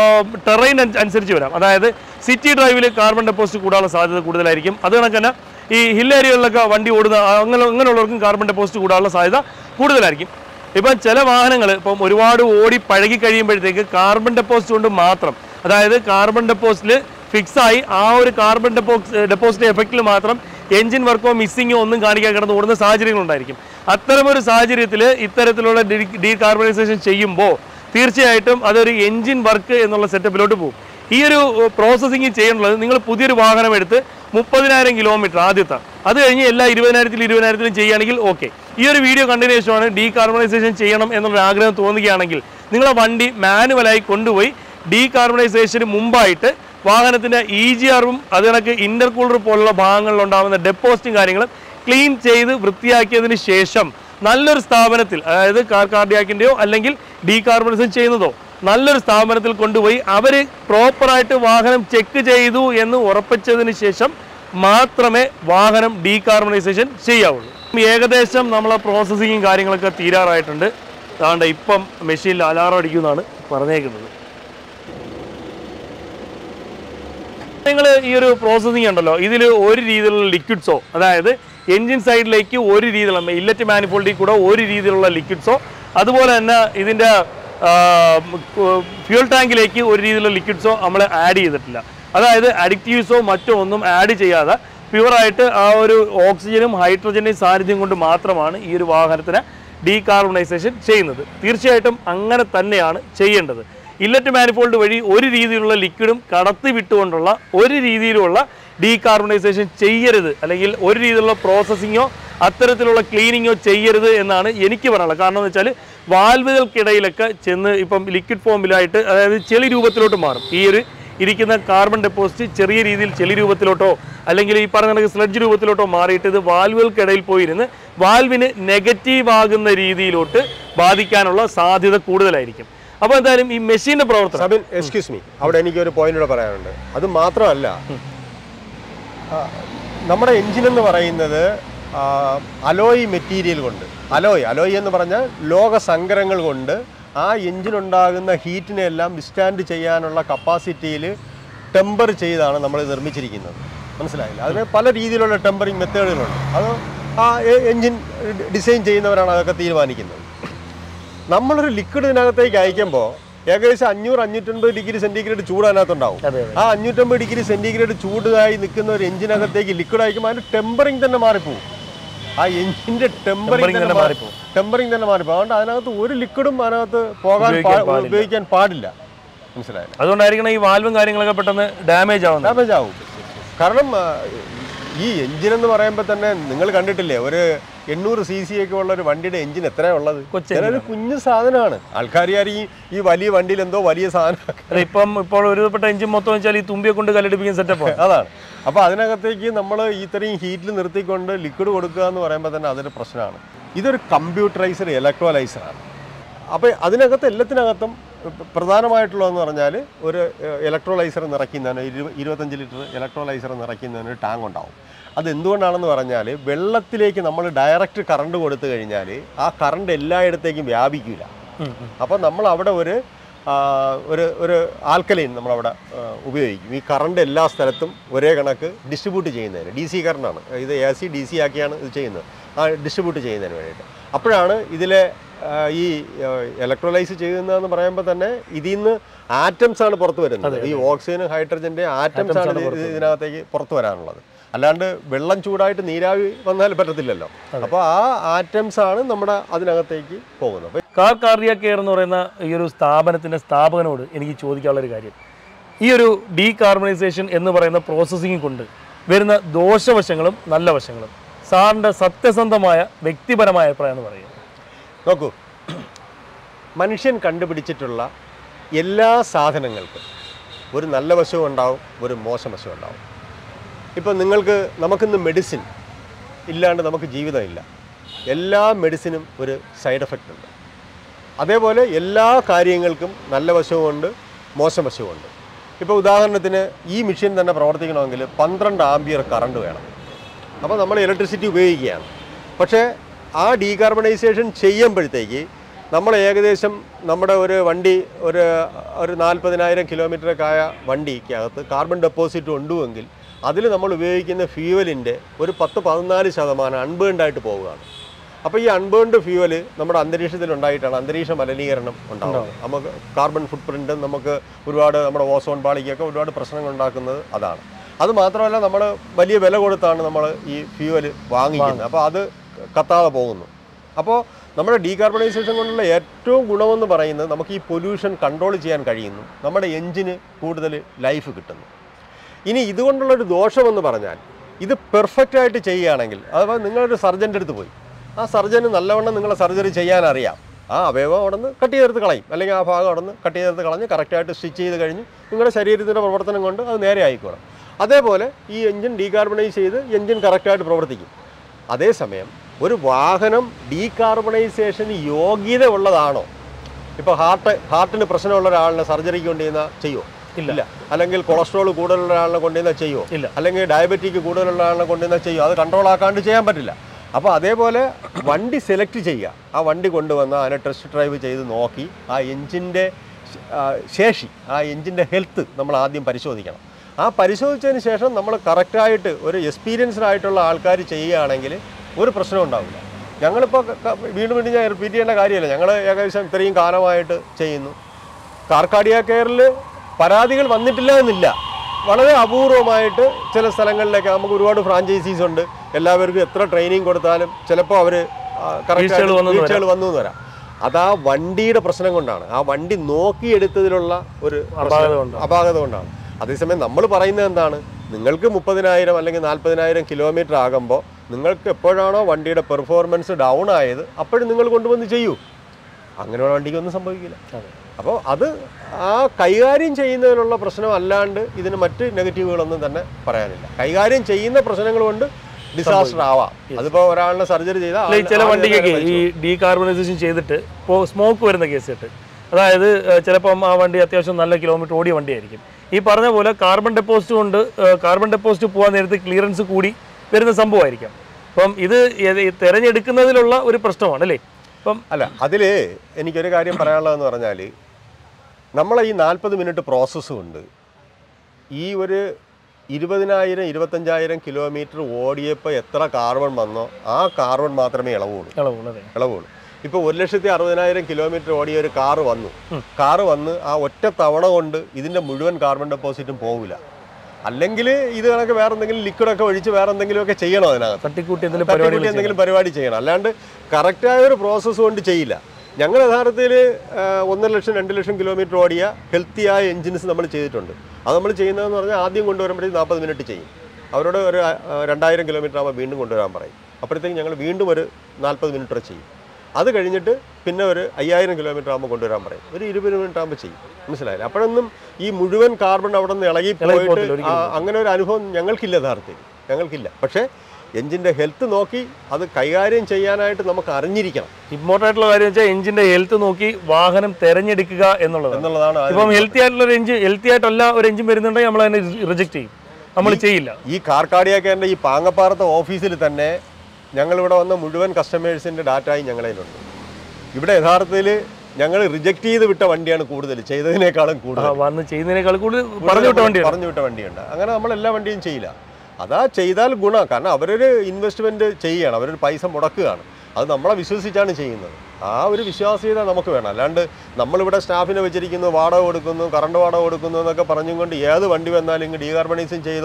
ടെറൈൻ അനുസരിച്ച് വരാം അതായത് സിറ്റി ഡ്രൈവിൽ കാർബൺ ഡെപ്പോസിറ്റ് കൂടാനുള്ള സാധ്യത കൂടുതലായിരിക്കും അത് കണക്ക് തന്നെ ഈ ഹിൽ ഏരിയകളിലൊക്കെ വണ്ടി ഓടുന്ന ആ, അങ്ങനെ അങ്ങനെയുള്ളവർക്കും കാർബൺ ഡെപ്പോസിറ്റ് കൂടാനുള്ള സാധ്യത കൂടുതലായിരിക്കും ഇപ്പം ചില വാഹനങ്ങൾ ഇപ്പം ഒരുപാട് ഓടി പഴകി കഴിയുമ്പോഴത്തേക്ക് കാർബൺ ഡെപ്പോസിറ്റ് കൊണ്ട് മാത്രം അതായത് കാർബൺ ഡെപ്പോസിറ്റിൽ ഫിക്സായി ആ ഒരു കാർബൺ ഡെപ്പോസ് ഡെപ്പോസിറ്റ് എഫക്റ്റിൽ മാത്രം എഞ്ചിൻ വർക്കോ മിസ്സിങ്ങോ ഒന്നും കാണിക്കാൻ കിടന്ന് ഓടുന്ന സാഹചര്യങ്ങളുണ്ടായിരിക്കും അത്തരമൊരു സാഹചര്യത്തിൽ ഇത്തരത്തിലുള്ള ഡീകാർബണൈസേഷൻ ചെയ്യുമ്പോൾ തീർച്ചയായിട്ടും അതൊരു എഞ്ചിൻ വർക്ക് എന്നുള്ള സെറ്റപ്പിലോട്ട് പോകും ഈ ഒരു പ്രോസസ്സിങ് ചെയ്യാനുള്ളത് നിങ്ങൾ പുതിയൊരു വാഹനം എടുത്ത് മുപ്പതിനായിരം കിലോമീറ്റർ ആദ്യത്തെ അത് കഴിഞ്ഞ് എല്ലാ ഇരുപതിനായിരത്തിൽ ഇരുപതിനായിരത്തിലും ചെയ്യുകയാണെങ്കിൽ ഓക്കെ ഈ ഒരു വീഡിയോ കണ്ടതിന് ശേഷമാണ് ഡീകാർബണൈസേഷൻ ചെയ്യണം എന്നുള്ള ആഗ്രഹം തോന്നുകയാണെങ്കിൽ നിങ്ങളെ വണ്ടി മാനുവലായി കൊണ്ടുപോയി ഡീകാർബണൈസേഷന് മുമ്പായിട്ട് വാഹനത്തിൻ്റെ ഇ ജി ആറും അത് കണക്ക് ഇൻ്റർകൂളർ പോലുള്ള ഭാഗങ്ങളിൽ ഉണ്ടാകുന്ന ഡെപ്പോസിറ്റും കാര്യങ്ങളും ക്ലീൻ ചെയ്ത് വൃത്തിയാക്കിയതിന് ശേഷം നല്ലൊരു സ്ഥാപനത്തിൽ അതായത് കാർ കാർഡിയാക്കിൻ്റെയോ അല്ലെങ്കിൽ ഡീകാർബണൈസേഷൻ ചെയ്യുന്നതോ നല്ലൊരു സ്ഥാപനത്തിൽ കൊണ്ടുപോയി അവർ പ്രോപ്പറായിട്ട് വാഹനം ചെക്ക് ചെയ്തു എന്ന് ഉറപ്പിച്ചതിന് ശേഷം മാത്രമേ വാഹനം ഡീകാർബണൈസേഷൻ ചെയ്യാവുള്ളൂ ഏകദേശം നമ്മളെ പ്രോസസ്സിങ്ങും കാര്യങ്ങളൊക്കെ തീരാറായിട്ടുണ്ട് അതുകൊണ്ട് ഇപ്പം മെഷീനിൽ അലാറം അടിക്കുമെന്നാണ് പറഞ്ഞേക്കുന്നത് നിങ്ങൾ ഈ ഒരു പ്രോസസ്സിംഗ് ഉണ്ടല്ലോ ഇതിൽ ഒരു രീതിയിലുള്ള ലിക്വിഡ്സോ അതായത് എൻജിൻ സൈഡിലേക്ക് ഒരു രീതിയിലുള്ള ഇല്ലറ്റ് മാനിഫോൾഡിൽ കൂടെ ഒരു രീതിയിലുള്ള ലിക്വിഡ്സോ അതുപോലെ തന്നെ ഇതിൻ്റെ ഫ്യൂൽ ടാങ്കിലേക്ക് ഒരു രീതിയിലുള്ള ലിക്വിഡ്സോ നമ്മൾ ആഡ് ചെയ്തിട്ടില്ല അതായത് അഡിക്റ്റീവ്സോ മറ്റോ ഒന്നും ആഡ് ചെയ്യാതെ പ്യുവറായിട്ട് ആ ഒരു ഓക്സിജനും ഹൈഡ്രജൻ്റെയും സാന്നിധ്യം കൊണ്ട് മാത്രമാണ് ഈ ഒരു വാഹനത്തിന് ഡീകാർബണൈസേഷൻ ചെയ്യുന്നത് തീർച്ചയായിട്ടും അങ്ങനെ തന്നെയാണ് ചെയ്യേണ്ടത് ഇല്ലറ്റ് മാനിഫോൾഡ് വഴി ഒരു രീതിയിലുള്ള ലിക്വിഡും കടത്തി വിട്ടുകൊണ്ടുള്ള ഒരു രീതിയിലുള്ള ഡീകാർബണൈസേഷൻ ചെയ്യരുത് അല്ലെങ്കിൽ ഒരു രീതിയിലുള്ള പ്രോസസ്സിങ്ങോ അത്തരത്തിലുള്ള ക്ലീനിങ്ങോ ചെയ്യരുത് എന്നാണ് എനിക്ക് പറയാനുള്ളത് കാരണം എന്ന് വെച്ചാൽ വാൽവുകൾക്കിടയിലൊക്കെ ചെന്ന് ഇപ്പം ലിക്വിഡ് ഫോമിലായിട്ട് അതായത് ചെളി രൂപത്തിലോട്ട് മാറും ഈ ഒരു ഇരിക്കുന്ന കാർബൺ ഡെപ്പോസിറ്റ് ചെറിയ രീതിയിൽ ചെളി രൂപത്തിലോട്ടോ അല്ലെങ്കിൽ ഈ പറഞ്ഞ കണക്ക് സ്ലഡ്ജ് രൂപത്തിലോട്ടോ മാറിയിട്ട് ഇത് വാൽവുകൾക്കിടയിൽ പോയിരുന്ന് വാൽവിന് നെഗറ്റീവ് ആകുന്ന രീതിയിലോട്ട് ബാധിക്കാനുള്ള സാധ്യത കൂടുതലായിരിക്കും അപ്പോൾ എന്തായാലും ഈ മെഷീന്റെ പ്രവർത്തനം സബിൻ എക്സ്ക്യൂസ് മീ അവിടെ എനിക്ക് ഒരു പോയിന്റ് കൂടെ പറയാനുണ്ട് അത് മാത്രമല്ല ആ, നമ്മുടെ എഞ്ചിൻ എന്ന് പറയുന്നത് ആ, അലോയ് മെറ്റീരിയൽ കൊണ്ട് അലോയ് അലോയ് എന്ന് പറഞ്ഞാൽ ലോക സങ്കരങ്ങൾ കൊണ്ട് ആ എഞ്ചിനുണ്ടാകുന്ന ഹീറ്റിനെ എല്ലാം വിസ്റ്റാൻഡ് ചെയ്യാനുള്ള കപ്പാസിറ്റിയിൽ ടെമ്പർ ചെയ്താണ് നമ്മൾ നിർമ്മിച്ചിരിക്കുന്നത് മനസ്സിലായില്ല അതിന് പല രീതിയിലുള്ള ടെമ്പറിങ് മെത്തേഡുകളുണ്ട് അത് ആ എഞ്ചിൻ ഡിസൈൻ ചെയ്യുന്നവരാണ് അതൊക്കെ തീരുമാനിക്കുന്നത് നമ്മളൊരു ലിക്വിഡ് ഇതിനകത്തേക്ക് അയക്കുമ്പോൾ ഏകദേശം അഞ്ഞൂറ് അഞ്ഞൂറ്റൻപത് ഡിഗ്രി സെന്റിഗ്രേഡ് ചൂട് അതിനകത്തുണ്ടാവും അതെ അതെ ആ അഞ്ഞൂറ്റമ്പത് ഡിഗ്രി സെന്റിഗ്രേഡ് ചൂടായി നിൽക്കുന്ന ഒരു എഞ്ചിനകത്തേക്ക് ലിക്വിഡ് അയക്കുമ്പോൾ അതിന്റെ ടെമ്പറിങ് തന്നെ മാറിപ്പോവും ആ എഞ്ചിന്റെ Tempering ടെമ്പറിങ് തന്നെ തന്നെ മാറിപ്പോവും. ടെമ്പറിങ് തന്നെ മാറിപ്പോവും അതുകൊണ്ട് അതിനകത്ത് ഒരു ലിക്വിഡും അതിനകത്ത് പോകാൻ ഉപയോഗിക്കാൻ പാ- പാടില്ല. ഉപയോഗിക്കാൻ പാടില്ല മനസ്സിലായില്ല അതുകൊണ്ടായിരിക്കണം ഈ വാൽവും കാര്യങ്ങളൊക്കെ പെട്ടെന്ന് ഡാമേജ് ആവുന്നത് ഡാമേജ് ആവും കാരണം ആ, ഈ എഞ്ചിൻ എന്ന് പറയുമ്പോൾ തന്നെ നിങ്ങൾ കണ്ടിട്ടില്ലേ ഒരു എണ്ണൂറ് സി സി ഒക്കെ ഉള്ള ഒരു വണ്ടിയുടെ എഞ്ചിൻ എത്രയാ ഉള്ളത് കൊച്ചു ചിലൊരു കുഞ്ഞു സാധനമാണ് ആൾക്കാർ ഈ ഈ വലിയ വണ്ടിയിൽ എന്തോ വലിയ സാധനം അല്ല ഇപ്പം ഇപ്പോൾ ഒരുപ്പെട്ട എഞ്ചിൻ മൊത്തം വെച്ചാൽ ഈ തുമ്പിയെ കൊണ്ട് കല്ലടിപ്പിക്കുന്ന സെറ്റപ്പ് അതാണ് അപ്പോൾ അതിനകത്തേക്ക് നമ്മൾ ഇത്രയും ഹീറ്റിൽ നിർത്തിക്കൊണ്ട് ലിക്വിഡ് കൊടുക്കുക എന്ന് പറയുമ്പോൾ തന്നെ അതൊരു പ്രശ്നമാണ് ഇതൊരു കമ്പ്യൂട്ടറൈസർ ഇലക്ട്രോലൈസറാണ് അപ്പോൾ അതിനകത്ത് എല്ലാത്തിനകത്തും പ്ര- പ്രധാനമായിട്ടുള്ളതെന്ന് പറഞ്ഞാൽ ഒരു ഇലക്ട്രോലൈസർ നിറയ്ക്കുന്നതിന് ഇരു ഇരുപത്തഞ്ച് ലിറ്റർ ഇലക്ട്രോലൈസർ നിറയ്ക്കുന്നതിന് ഒരു ടാങ്ക് ഉണ്ടാവും അത് എന്തുകൊണ്ടാണെന്ന് പറഞ്ഞാൽ വെള്ളത്തിലേക്ക് നമ്മൾ ഡയറക്റ്റ് കറണ്ട് കൊടുത്തു കഴിഞ്ഞാൽ ആ കറണ്ട് എല്ലായിടത്തേക്കും വ്യാപിക്കില്ല അപ്പോൾ നമ്മൾ അവിടെ ഒരു ആ, ഒരു ഒരു ആൽക്കലൈൻ നമ്മളവിടെ ആ, ഉപയോഗിക്കും ഈ കറണ്ട് എല്ലാ സ്ഥലത്തും ഒരേ കണക്ക് ഡിസ്ട്രിബ്യൂട്ട് ചെയ്യുന്നതിന് ഡി സി കറണ്ടാണ് ഇത് എ സി ഡി സി ആക്കിയാണ് ഇത് ചെയ്യുന്നത് ആ ഡിസ്ട്രിബ്യൂട്ട് ചെയ്യുന്നതിന് വേണ്ടിയിട്ട് അപ്പോഴാണ് ഇതിലെ ആ, ഈ ഇലക്ട്രോലൈസ് ചെയ്യുന്നതെന്ന് പറയുമ്പോൾ തന്നെ ഇതിൽ നിന്ന് ആറ്റംസ് ആണ് പുറത്ത് വരുന്നത് ഈ ഓക്സിജൻ ഹൈഡ്രജൻ്റെ ആറ്റംസ് ആണ് ഇത് ഇതിനകത്തേക്ക് പുറത്ത് വരാനുള്ളത് അല്ലാണ്ട് വെള്ളം ചൂടായിട്ട് നീരാവി വന്നാൽ പറ്റത്തില്ലല്ലോ അപ്പോൾ ആ ആറ്റംസ് ആണ് നമ്മുടെ അതിനകത്തേക്ക് പോകുന്നത് അപ്പോൾ കാർ കാർഡിയ കെയർ എന്ന് പറയുന്ന ഈ ഒരു സ്ഥാപനത്തിൻ്റെ സ്ഥാപകനോട് എനിക്ക് ചോദിക്കാനുള്ള ഒരു കാര്യം ഈ ഒരു ഡീകാർബണൈസേഷൻ എന്ന് പറയുന്ന പ്രോസസ്സിംഗ് കൊണ്ട് വരുന്ന ദോഷവശങ്ങളും നല്ല വശങ്ങളും സാറിൻ്റെ സത്യസന്ധമായ വ്യക്തിപരമായ അഭിപ്രായം എന്ന് പറയുക നോക്കൂ മനുഷ്യൻ കണ്ടുപിടിച്ചിട്ടുള്ള എല്ലാ സാധനങ്ങൾക്കും ഒരു നല്ല വശവും ഉണ്ടാവും ഒരു മോശം വശവും ഉണ്ടാവും ഇപ്പോൾ നിങ്ങൾക്ക് നമുക്കിന്ന് മെഡിസിൻ ഇല്ലാണ്ട് നമുക്ക് ജീവിതമില്ല എല്ലാ മെഡിസിനും ഒരു സൈഡ് എഫക്റ്റ് ഉണ്ട് അതേപോലെ എല്ലാ കാര്യങ്ങൾക്കും നല്ല വശവുമുണ്ട് മോശം വശവുമുണ്ട് ഇപ്പോൾ ഉദാഹരണത്തിന് ഈ മെഷീൻ തന്നെ പ്രവർത്തിക്കണമെങ്കിൽ പന്ത്രണ്ട് ആംബിയർ കറണ്ട് വേണം അപ്പോൾ നമ്മൾ ഇലക്ട്രിസിറ്റി ഉപയോഗിക്കുകയാണ് പക്ഷേ ആ ഡീകാർബണൈസേഷൻ ചെയ്യുമ്പോഴത്തേക്ക് നമ്മൾ ഏകദേശം നമ്മുടെ ഒരു വണ്ടി ഒരു ഒരു നാൽപ്പതിനായിരം കിലോമീറ്ററൊക്കെ ആയ വണ്ടിക്കകത്ത് കാർബൺ ഡെപ്പോസിറ്റ് ഉണ്ടുവെങ്കിൽ അതിൽ നമ്മൾ ഉപയോഗിക്കുന്ന ഫ്യൂവലിൻ്റെ ഒരു പത്ത് പതിനാല് ശതമാനം അൺബേൺഡ് ആയിട്ട് പോവുകയാണ് അപ്പോൾ ഈ അൺബേൺഡ് ഫ്യൂവൽ നമ്മുടെ അന്തരീക്ഷത്തിൽ ഉണ്ടായിട്ടാണ് അന്തരീക്ഷ മലിനീകരണം ഉണ്ടാകുന്നത് നമുക്ക് കാർബൺ ഫുട് പ്രിൻ്റ് നമുക്ക് ഒരുപാട് നമ്മുടെ ഓസോൺ പാളിക്കൊക്കെ ഒരുപാട് പ്രശ്നങ്ങൾ ഉണ്ടാക്കുന്നത് അതാണ് അത് മാത്രമല്ല നമ്മൾ വലിയ വില കൊടുത്താണ് നമ്മൾ ഈ ഫ്യൂവൽ വാങ്ങിക്കുന്നത് അപ്പോൾ അത് കത്താതെ പോകുന്നു അപ്പോൾ നമ്മുടെ ഡീകാർബണൈസേഷൻ കൊണ്ടുള്ള ഏറ്റവും ഗുണമെന്ന് പറയുന്നത് നമുക്ക് ഈ പൊല്യൂഷൻ കൺട്രോൾ ചെയ്യാൻ കഴിയുന്നു നമ്മുടെ എഞ്ചിന് കൂടുതൽ ലൈഫ് കിട്ടുന്നു ഇനി ഇതുകൊണ്ടുള്ളൊരു ദോഷമെന്ന് പറഞ്ഞാൽ ഇത് പെർഫെക്റ്റ് ആയിട്ട് ചെയ്യുകയാണെങ്കിൽ അഥവാ നിങ്ങളൊരു സർജൻ്റെ അടുത്ത് പോയി ആ സർജന് നല്ലവണ്ണം നിങ്ങളെ സർജറി ചെയ്യാൻ അറിയാം ആ അവയവം അവിടെ നിന്ന് കട്ട് ചെയ്തെടുത്ത് കളയും അല്ലെങ്കിൽ ആ ഭാഗം അവിടെ നിന്ന് കട്ട് ചെയ്തെടുത്ത് കളഞ്ഞ് കറക്റ്റായിട്ട് സ്റ്റിച്ച് ചെയ്ത് കഴിഞ്ഞ് നിങ്ങളുടെ ശരീരത്തിൻ്റെ പ്രവർത്തനം കൊണ്ട് അത് നേരെ ആയിക്കോളും അതേപോലെ ഈ എഞ്ചിൻ ഡീകാർബണൈസ് ചെയ്ത് എഞ്ചിൻ കറക്റ്റായിട്ട് പ്രവർത്തിക്കും അതേസമയം ഒരു വാഹനം ഡീകാർബണൈസേഷന് യോഗ്യത ഉള്ളതാണോ ഇപ്പോൾ ഹാർട്ട് ഹാർട്ടിന് പ്രശ്നമുള്ള ഒരാളിനെ സർജറിക്ക് കൊണ്ടുചെന്ന ചെയ്യുമോ ഇല്ല അല്ലെങ്കിൽ കൊളസ്ട്രോൾ കൂടുതലുള്ള ഒരാളിനെ കൊണ്ടുവന്ന ചെയ്യുമോ ഇല്ല. അല്ലെങ്കിൽ ഡയബറ്റിക് കൂടുതലുള്ള ആളിനെ കൊണ്ടുവന്ന ചെയ്യുമോ അത് കൺട്രോൾ ആക്കാണ്ട് ചെയ്യാൻ പറ്റില്ല അപ്പോൾ അതേപോലെ വണ്ടി സെലക്ട് ചെയ്യുക ആ വണ്ടി കൊണ്ടുവന്ന് അതിനെ ടെസ്റ്റ് ഡ്രൈവ് ചെയ്ത് നോക്കി ആ എഞ്ചിൻ്റെ ശേഷി ആ എഞ്ചിൻ്റെ ഹെൽത്ത് നമ്മൾ ആദ്യം പരിശോധിക്കണം ആ പരിശോധിച്ചതിന് ശേഷം നമ്മൾ കറക്റ്റായിട്ട് ഒരു എക്സ്പീരിയൻസ്ഡ് ആയിട്ടുള്ള ആൾക്കാർ ചെയ്യുകയാണെങ്കിൽ ഒരു പ്രശ്നം ഉണ്ടാവില്ല ഞങ്ങളിപ്പോൾ ക- ക- വീണ്ടും വീണ്ടും ഞാൻ റിപ്പീറ്റ് ചെയ്യേണ്ട കാര്യമില്ല ഞങ്ങൾ ഏകദേശം ഇത്രയും കാലമായിട്ട് ചെയ്യുന്നു കാർക്കാഡിയ കെയറിൽ പരാതികൾ വന്നിട്ടില്ല എന്നില്ല വളരെ അപൂർവമായിട്ട് ചില സ്ഥലങ്ങളിലൊക്കെ നമുക്ക് ഒരുപാട് ഫ്രാഞ്ചൈസീസ് ഉണ്ട് എല്ലാവർക്കും എത്ര ട്രെയിനിങ് കൊടുത്താലും ചിലപ്പോൾ അവർ വീഴ്ചകൾ വന്നെന്ന് വീഴ്ചകൾ വന്നു എന്ന് വരാം അത് ആ വണ്ടിയുടെ പ്രശ്നം കൊണ്ടാണ് ആ വണ്ടി നോക്കിയെടുത്തതിലുള്ള ഒരു പ്രശ്നം- അപാകത കൊണ്ടാണ്. അപാകത കൊണ്ടാണ് അതേസമയം നമ്മൾ പറയുന്നത് എന്താണ് നിങ്ങൾക്ക് മുപ്പതിനായിരം അല്ലെങ്കിൽ നാൽപ്പതിനായിരം കിലോമീറ്റർ ആകുമ്പോൾ നിങ്ങൾക്ക് എപ്പോഴാണോ വണ്ടിയുടെ പെർഫോമൻസ് ഡൗൺ ആയത് അപ്പോഴും നിങ്ങൾ കൊണ്ടുവന്ന് ചെയ്യൂ അങ്ങനെയുള്ള വണ്ടിക്ക് ഒന്നും സംഭവിക്കില്ല അതെ. അപ്പോൾ അത് ആ കൈകാര്യം ചെയ്യുന്നതിലുള്ള പ്രശ്നം അല്ലാണ്ട് ഇതിന് മറ്റ് നെഗറ്റീവുകളൊന്നും തന്നെ പറയാനില്ല കൈകാര്യം ചെയ്യുന്ന പ്രശ്നങ്ങൾ കൊണ്ട് ഡിസാസ്റ്റർ ആവാം അതിപ്പോൾ ഒരാളിനെ സർജറി ചെയ്താൽ അല്ല, ഈ ചില വണ്ടിക്കൊക്കെ ഈ ഡീകാർബണൈസേഷൻ ചെയ്തിട്ട് ഇപ്പോൾ സ്മോക്ക് വരുന്ന കേസ് കേട്ട് അതായത് ഏഹ്, ചിലപ്പം ആ വണ്ടി അത്യാവശ്യം നല്ല കിലോമീറ്റർ ഓടിയ വണ്ടിയായിരിക്കും ഈ പറഞ്ഞ പോലെ കാർബൺ ഡെപ്പോസിറ്റ് കൊണ്ട് ഏഹ്, കാർബൺ ഡെപ്പോസിറ്റ് പോകാൻ നേരത്ത് ക്ലിയറൻസ് കൂടി വരുന്ന സംഭവമായിരിക്കാം അപ്പം ഇത് ഏത് ഈ തിരഞ്ഞെടുക്കുന്നതിലുള്ള ഒരു പ്രശ്നമാണ് അല്ലേ അപ്പം അല്ല അതിൽ എനിക്കൊരു കാര്യം പറയാനുള്ളതെന്ന് പറഞ്ഞാൽ നമ്മളെ ഈ നാൽപ്പത് മിനിറ്റ് പ്രോസസ്സ് കൊണ്ട് ഈ ഒരു ഇരുപതിനായിരം ഇരുപത്തഞ്ചായിരം കിലോമീറ്റർ ഓടിയപ്പോൾ എത്ര കാർബൺ വന്നോ ആ കാർബൺ മാത്രമേ ഇളവുള്ളൂ ഇളവുള്ളൂ അതെ ഇളവുള്ളൂ ഇപ്പോൾ ഒരു ലക്ഷത്തി അറുപതിനായിരം കിലോമീറ്റർ ഓടിയ ഒരു കാറ് വന്നു കാറ് വന്ന് ആ ഒറ്റ തവണ കൊണ്ട് ഇതിൻ്റെ മുഴുവൻ കാർബൺ ഡെപ്പോസിറ്റും പോകില്ല അല്ലെങ്കിൽ ഇത് കണക്ക് വേറെ എന്തെങ്കിലും ലിക്വിഡൊക്കെ ഒഴിച്ച് വേറെ എന്തെങ്കിലുമൊക്കെ ചെയ്യണം അതിനകത്ത് തട്ടിക്കൂട്ടി എന്തെങ്കിലും തട്ടിക്കൂട്ടി പരിപാടി എന്തെങ്കിലും പരിപാടി ചെയ്യണം അല്ലാണ്ട് കറക്റ്റായ ഒരു പ്രോസസ്സ് കൊണ്ട് ചെയ്യില്ല ഞങ്ങൾ യഥാർത്ഥത്തിൽ ഒന്നര ലക്ഷം രണ്ട് ലക്ഷം കിലോമീറ്റർ ഓടിയ ഹെൽത്തിയായ എഞ്ചിൻസ് നമ്മൾ ചെയ്തിട്ടുണ്ട് അത് നമ്മൾ ചെയ്യുന്നതെന്ന് പറഞ്ഞാൽ ആദ്യം കൊണ്ടുവരുമ്പോഴത്തേക്ക് നാൽപ്പത് മിനിറ്റ് ചെയ്യും അവരോട് ഒരു ആ, രണ്ടായിരം കിലോമീറ്റർ ആകുമ്പോൾ വീണ്ടും കൊണ്ടുവരാൻ പറയും അപ്പോഴത്തേക്ക് ഞങ്ങൾ വീണ്ടും ഒരു നാൽപ്പത് മിനിറ്റ് ചെയ്യും അത് കഴിഞ്ഞിട്ട് പിന്നെ ഒരു അയ്യായിരം കിലോമീറ്റർ ആകുമ്പോൾ കൊണ്ടുവരാൻ പറയും ഒരു ഇരുപത് മിനിറ്റ് ആകുമ്പോൾ ചെയ്യും മനസ്സിലായില്ല അപ്പോഴൊന്നും ഈ മുഴുവൻ കാർബൺ അവിടെ നിന്ന് ഇളകി ഇളകി പോയിട്ട് പോകത്തില്ല, ആ, അങ്ങനെ ഒരു അനുഭവം ഞങ്ങൾക്കില്ല യഥാർത്ഥത്തിൽ ഞങ്ങൾക്കില്ല പക്ഷേ എഞ്ചിൻ്റെ ഹെൽത്ത് നോക്കി അത് കൈകാര്യം ചെയ്യാനായിട്ട് നമുക്ക് അറിഞ്ഞിരിക്കണം ഇമ്പോർട്ടൻ്റ് ആയിട്ടുള്ള കാര്യം വെച്ചാൽ എഞ്ചിന്റെ ഹെൽത്ത് നോക്കി വാഹനം തിരഞ്ഞെടുക്കുക എന്നുള്ളതാണ് എന്നുള്ളതാണ് ആദ്യം ഇപ്പം ഹെൽത്തി ആയിട്ടുള്ള ഒരു എഞ്ചിൻ ഹെൽത്തി ആയിട്ടല്ല ഒരു എഞ്ചിൻ വരുന്നുണ്ടെങ്കിൽ നമ്മൾ അതിനെ റിജക്ട് ചെയ്യും നമ്മൾ ചെയ്യില്ല ഈ കാർക്കാടിയാക്കേൻ്റെ ഈ പാങ്ങപ്പാറത്തെ ഓഫീസിൽ തന്നെ ഞങ്ങളിവിടെ വന്ന മുഴുവൻ കസ്റ്റമേഴ്സിൻ്റെ ഡാറ്റായി ഞങ്ങളതിലുണ്ട് ഇവിടെ യഥാർത്ഥത്തിൽ ഞങ്ങൾ റിജക്ട് ചെയ്ത് വിട്ട വണ്ടിയാണ് കൂടുതൽ ചെയ്തതിനേക്കാളും ആ, കൂടുതൽ വന്ന് ചെയ്യുന്നതിനേക്കാൾ കൂടുതൽ പറഞ്ഞു വിട്ട വണ്ടിയാണ് പറഞ്ഞു വിട്ട വണ്ടിയുണ്ട് അങ്ങനെ നമ്മൾ എല്ലാ വണ്ടിയും ചെയ്യില്ല അതാ ചെയ്താൽ ഗുണം കാരണം അവരൊരു ഇൻവെസ്റ്റ്മെന്റ് ചെയ്യുകയാണ് അവരൊരു പൈസ മുടക്കുകയാണ് അത് നമ്മളെ വിശ്വസിച്ചാണ് ചെയ്യുന്നത് ആ ഒരു വിശ്വാസ്യത നമുക്ക് വേണം അല്ലാണ്ട് നമ്മളിവിടെ സ്റ്റാഫിനെ വെച്ചിരിക്കുന്നു വാടക കൊടുക്കുന്നു കറണ്ട് വാടക കൊടുക്കുന്നു എന്നൊക്കെ പറഞ്ഞും കൊണ്ട് ഏത് വണ്ടി വന്നാലും ഇങ്ങ് ഡീകാർബണൈസിങ് ചെയ്തോ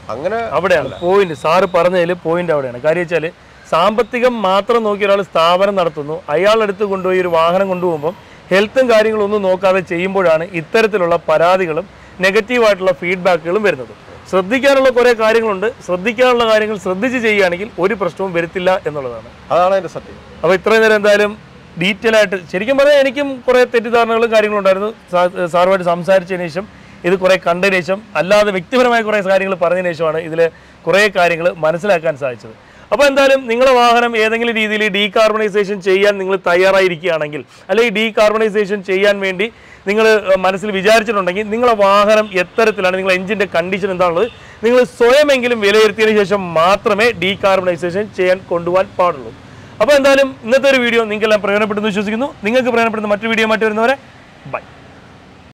അങ്ങനെ അവിടെയാണ് പോയിന്റ് സാറ് പറഞ്ഞതിൽ പോയിന്റ് അവിടെയാണ് കാര്യം വെച്ചാൽ സാമ്പത്തികം മാത്രം നോക്കി ഒരാൾ സ്ഥാപനം നടത്തുന്നു അയാളെടുത്ത് കൊണ്ടുപോയി ഒരു വാഹനം കൊണ്ടുപോകുമ്പോൾ ഹെൽത്തും കാര്യങ്ങളും ഒന്നും നോക്കാതെ ചെയ്യുമ്പോഴാണ് ഇത്തരത്തിലുള്ള പരാതികളും നെഗറ്റീവായിട്ടുള്ള ഫീഡ്ബാക്കുകളും വരുന്നത് ശ്രദ്ധിക്കാനുള്ള കുറേ കാര്യങ്ങളുണ്ട് ശ്രദ്ധിക്കാനുള്ള കാര്യങ്ങൾ ശ്രദ്ധിച്ച് ചെയ്യുകയാണെങ്കിൽ ഒരു പ്രശ്നവും വരുത്തില്ല എന്നുള്ളതാണ് അതാണ് അതിന്റെ സത്യം അപ്പോൾ ഇത്രയും നേരം എന്തായാലും ഡീറ്റെയിൽ ആയിട്ട് ശരിക്കും പറഞ്ഞാൽ എനിക്കും കുറേ തെറ്റിദ്ധാരണകളും കാര്യങ്ങളും ഉണ്ടായിരുന്നു സാ- സാറുമായിട്ട് സംസാരിച്ചതിന് ശേഷം ഇത് കുറേ കണ്ടതിന് ശേഷം അല്ലാതെ വ്യക്തിപരമായ കുറേ കാര്യങ്ങൾ പറഞ്ഞതിന് ശേഷമാണ് ഇതിൽ കുറേ കാര്യങ്ങൾ മനസ്സിലാക്കാൻ സാധിച്ചത് അപ്പോൾ എന്തായാലും നിങ്ങളുടെ വാഹനം ഏതെങ്കിലും രീതിയിൽ ഡീകാർബണൈസേഷൻ ചെയ്യാൻ നിങ്ങൾ തയ്യാറായിരിക്കുകയാണെങ്കിൽ അല്ലെങ്കിൽ ഡീകാർബണൈസേഷൻ ചെയ്യാൻ വേണ്ടി നിങ്ങൾ മനസ്സിൽ വിചാരിച്ചിട്ടുണ്ടെങ്കിൽ നിങ്ങളുടെ വാഹനം എത്തരത്തിലാണ് നിങ്ങളുടെ എഞ്ചിൻ്റെ കണ്ടീഷൻ എന്താണുള്ളത് നിങ്ങൾ സ്വയമെങ്കിലും വിലയിരുത്തിയതിനു ശേഷം മാത്രമേ ഡീകാർബണൈസേഷൻ ചെയ്യാൻ കൊണ്ടുപോകാൻ പാടുള്ളൂ അപ്പോൾ എന്തായാലും ഇന്നത്തെ ഒരു വീഡിയോ നിങ്ങൾക്കെല്ലാം പ്രയോജനപ്പെടുന്നു വിശ്വസിക്കുന്നു നിങ്ങൾക്ക് പ്രയോജനപ്പെടുന്ന മറ്റൊരു വീഡിയോ മാറ്റി വരുന്നവരെ ബൈ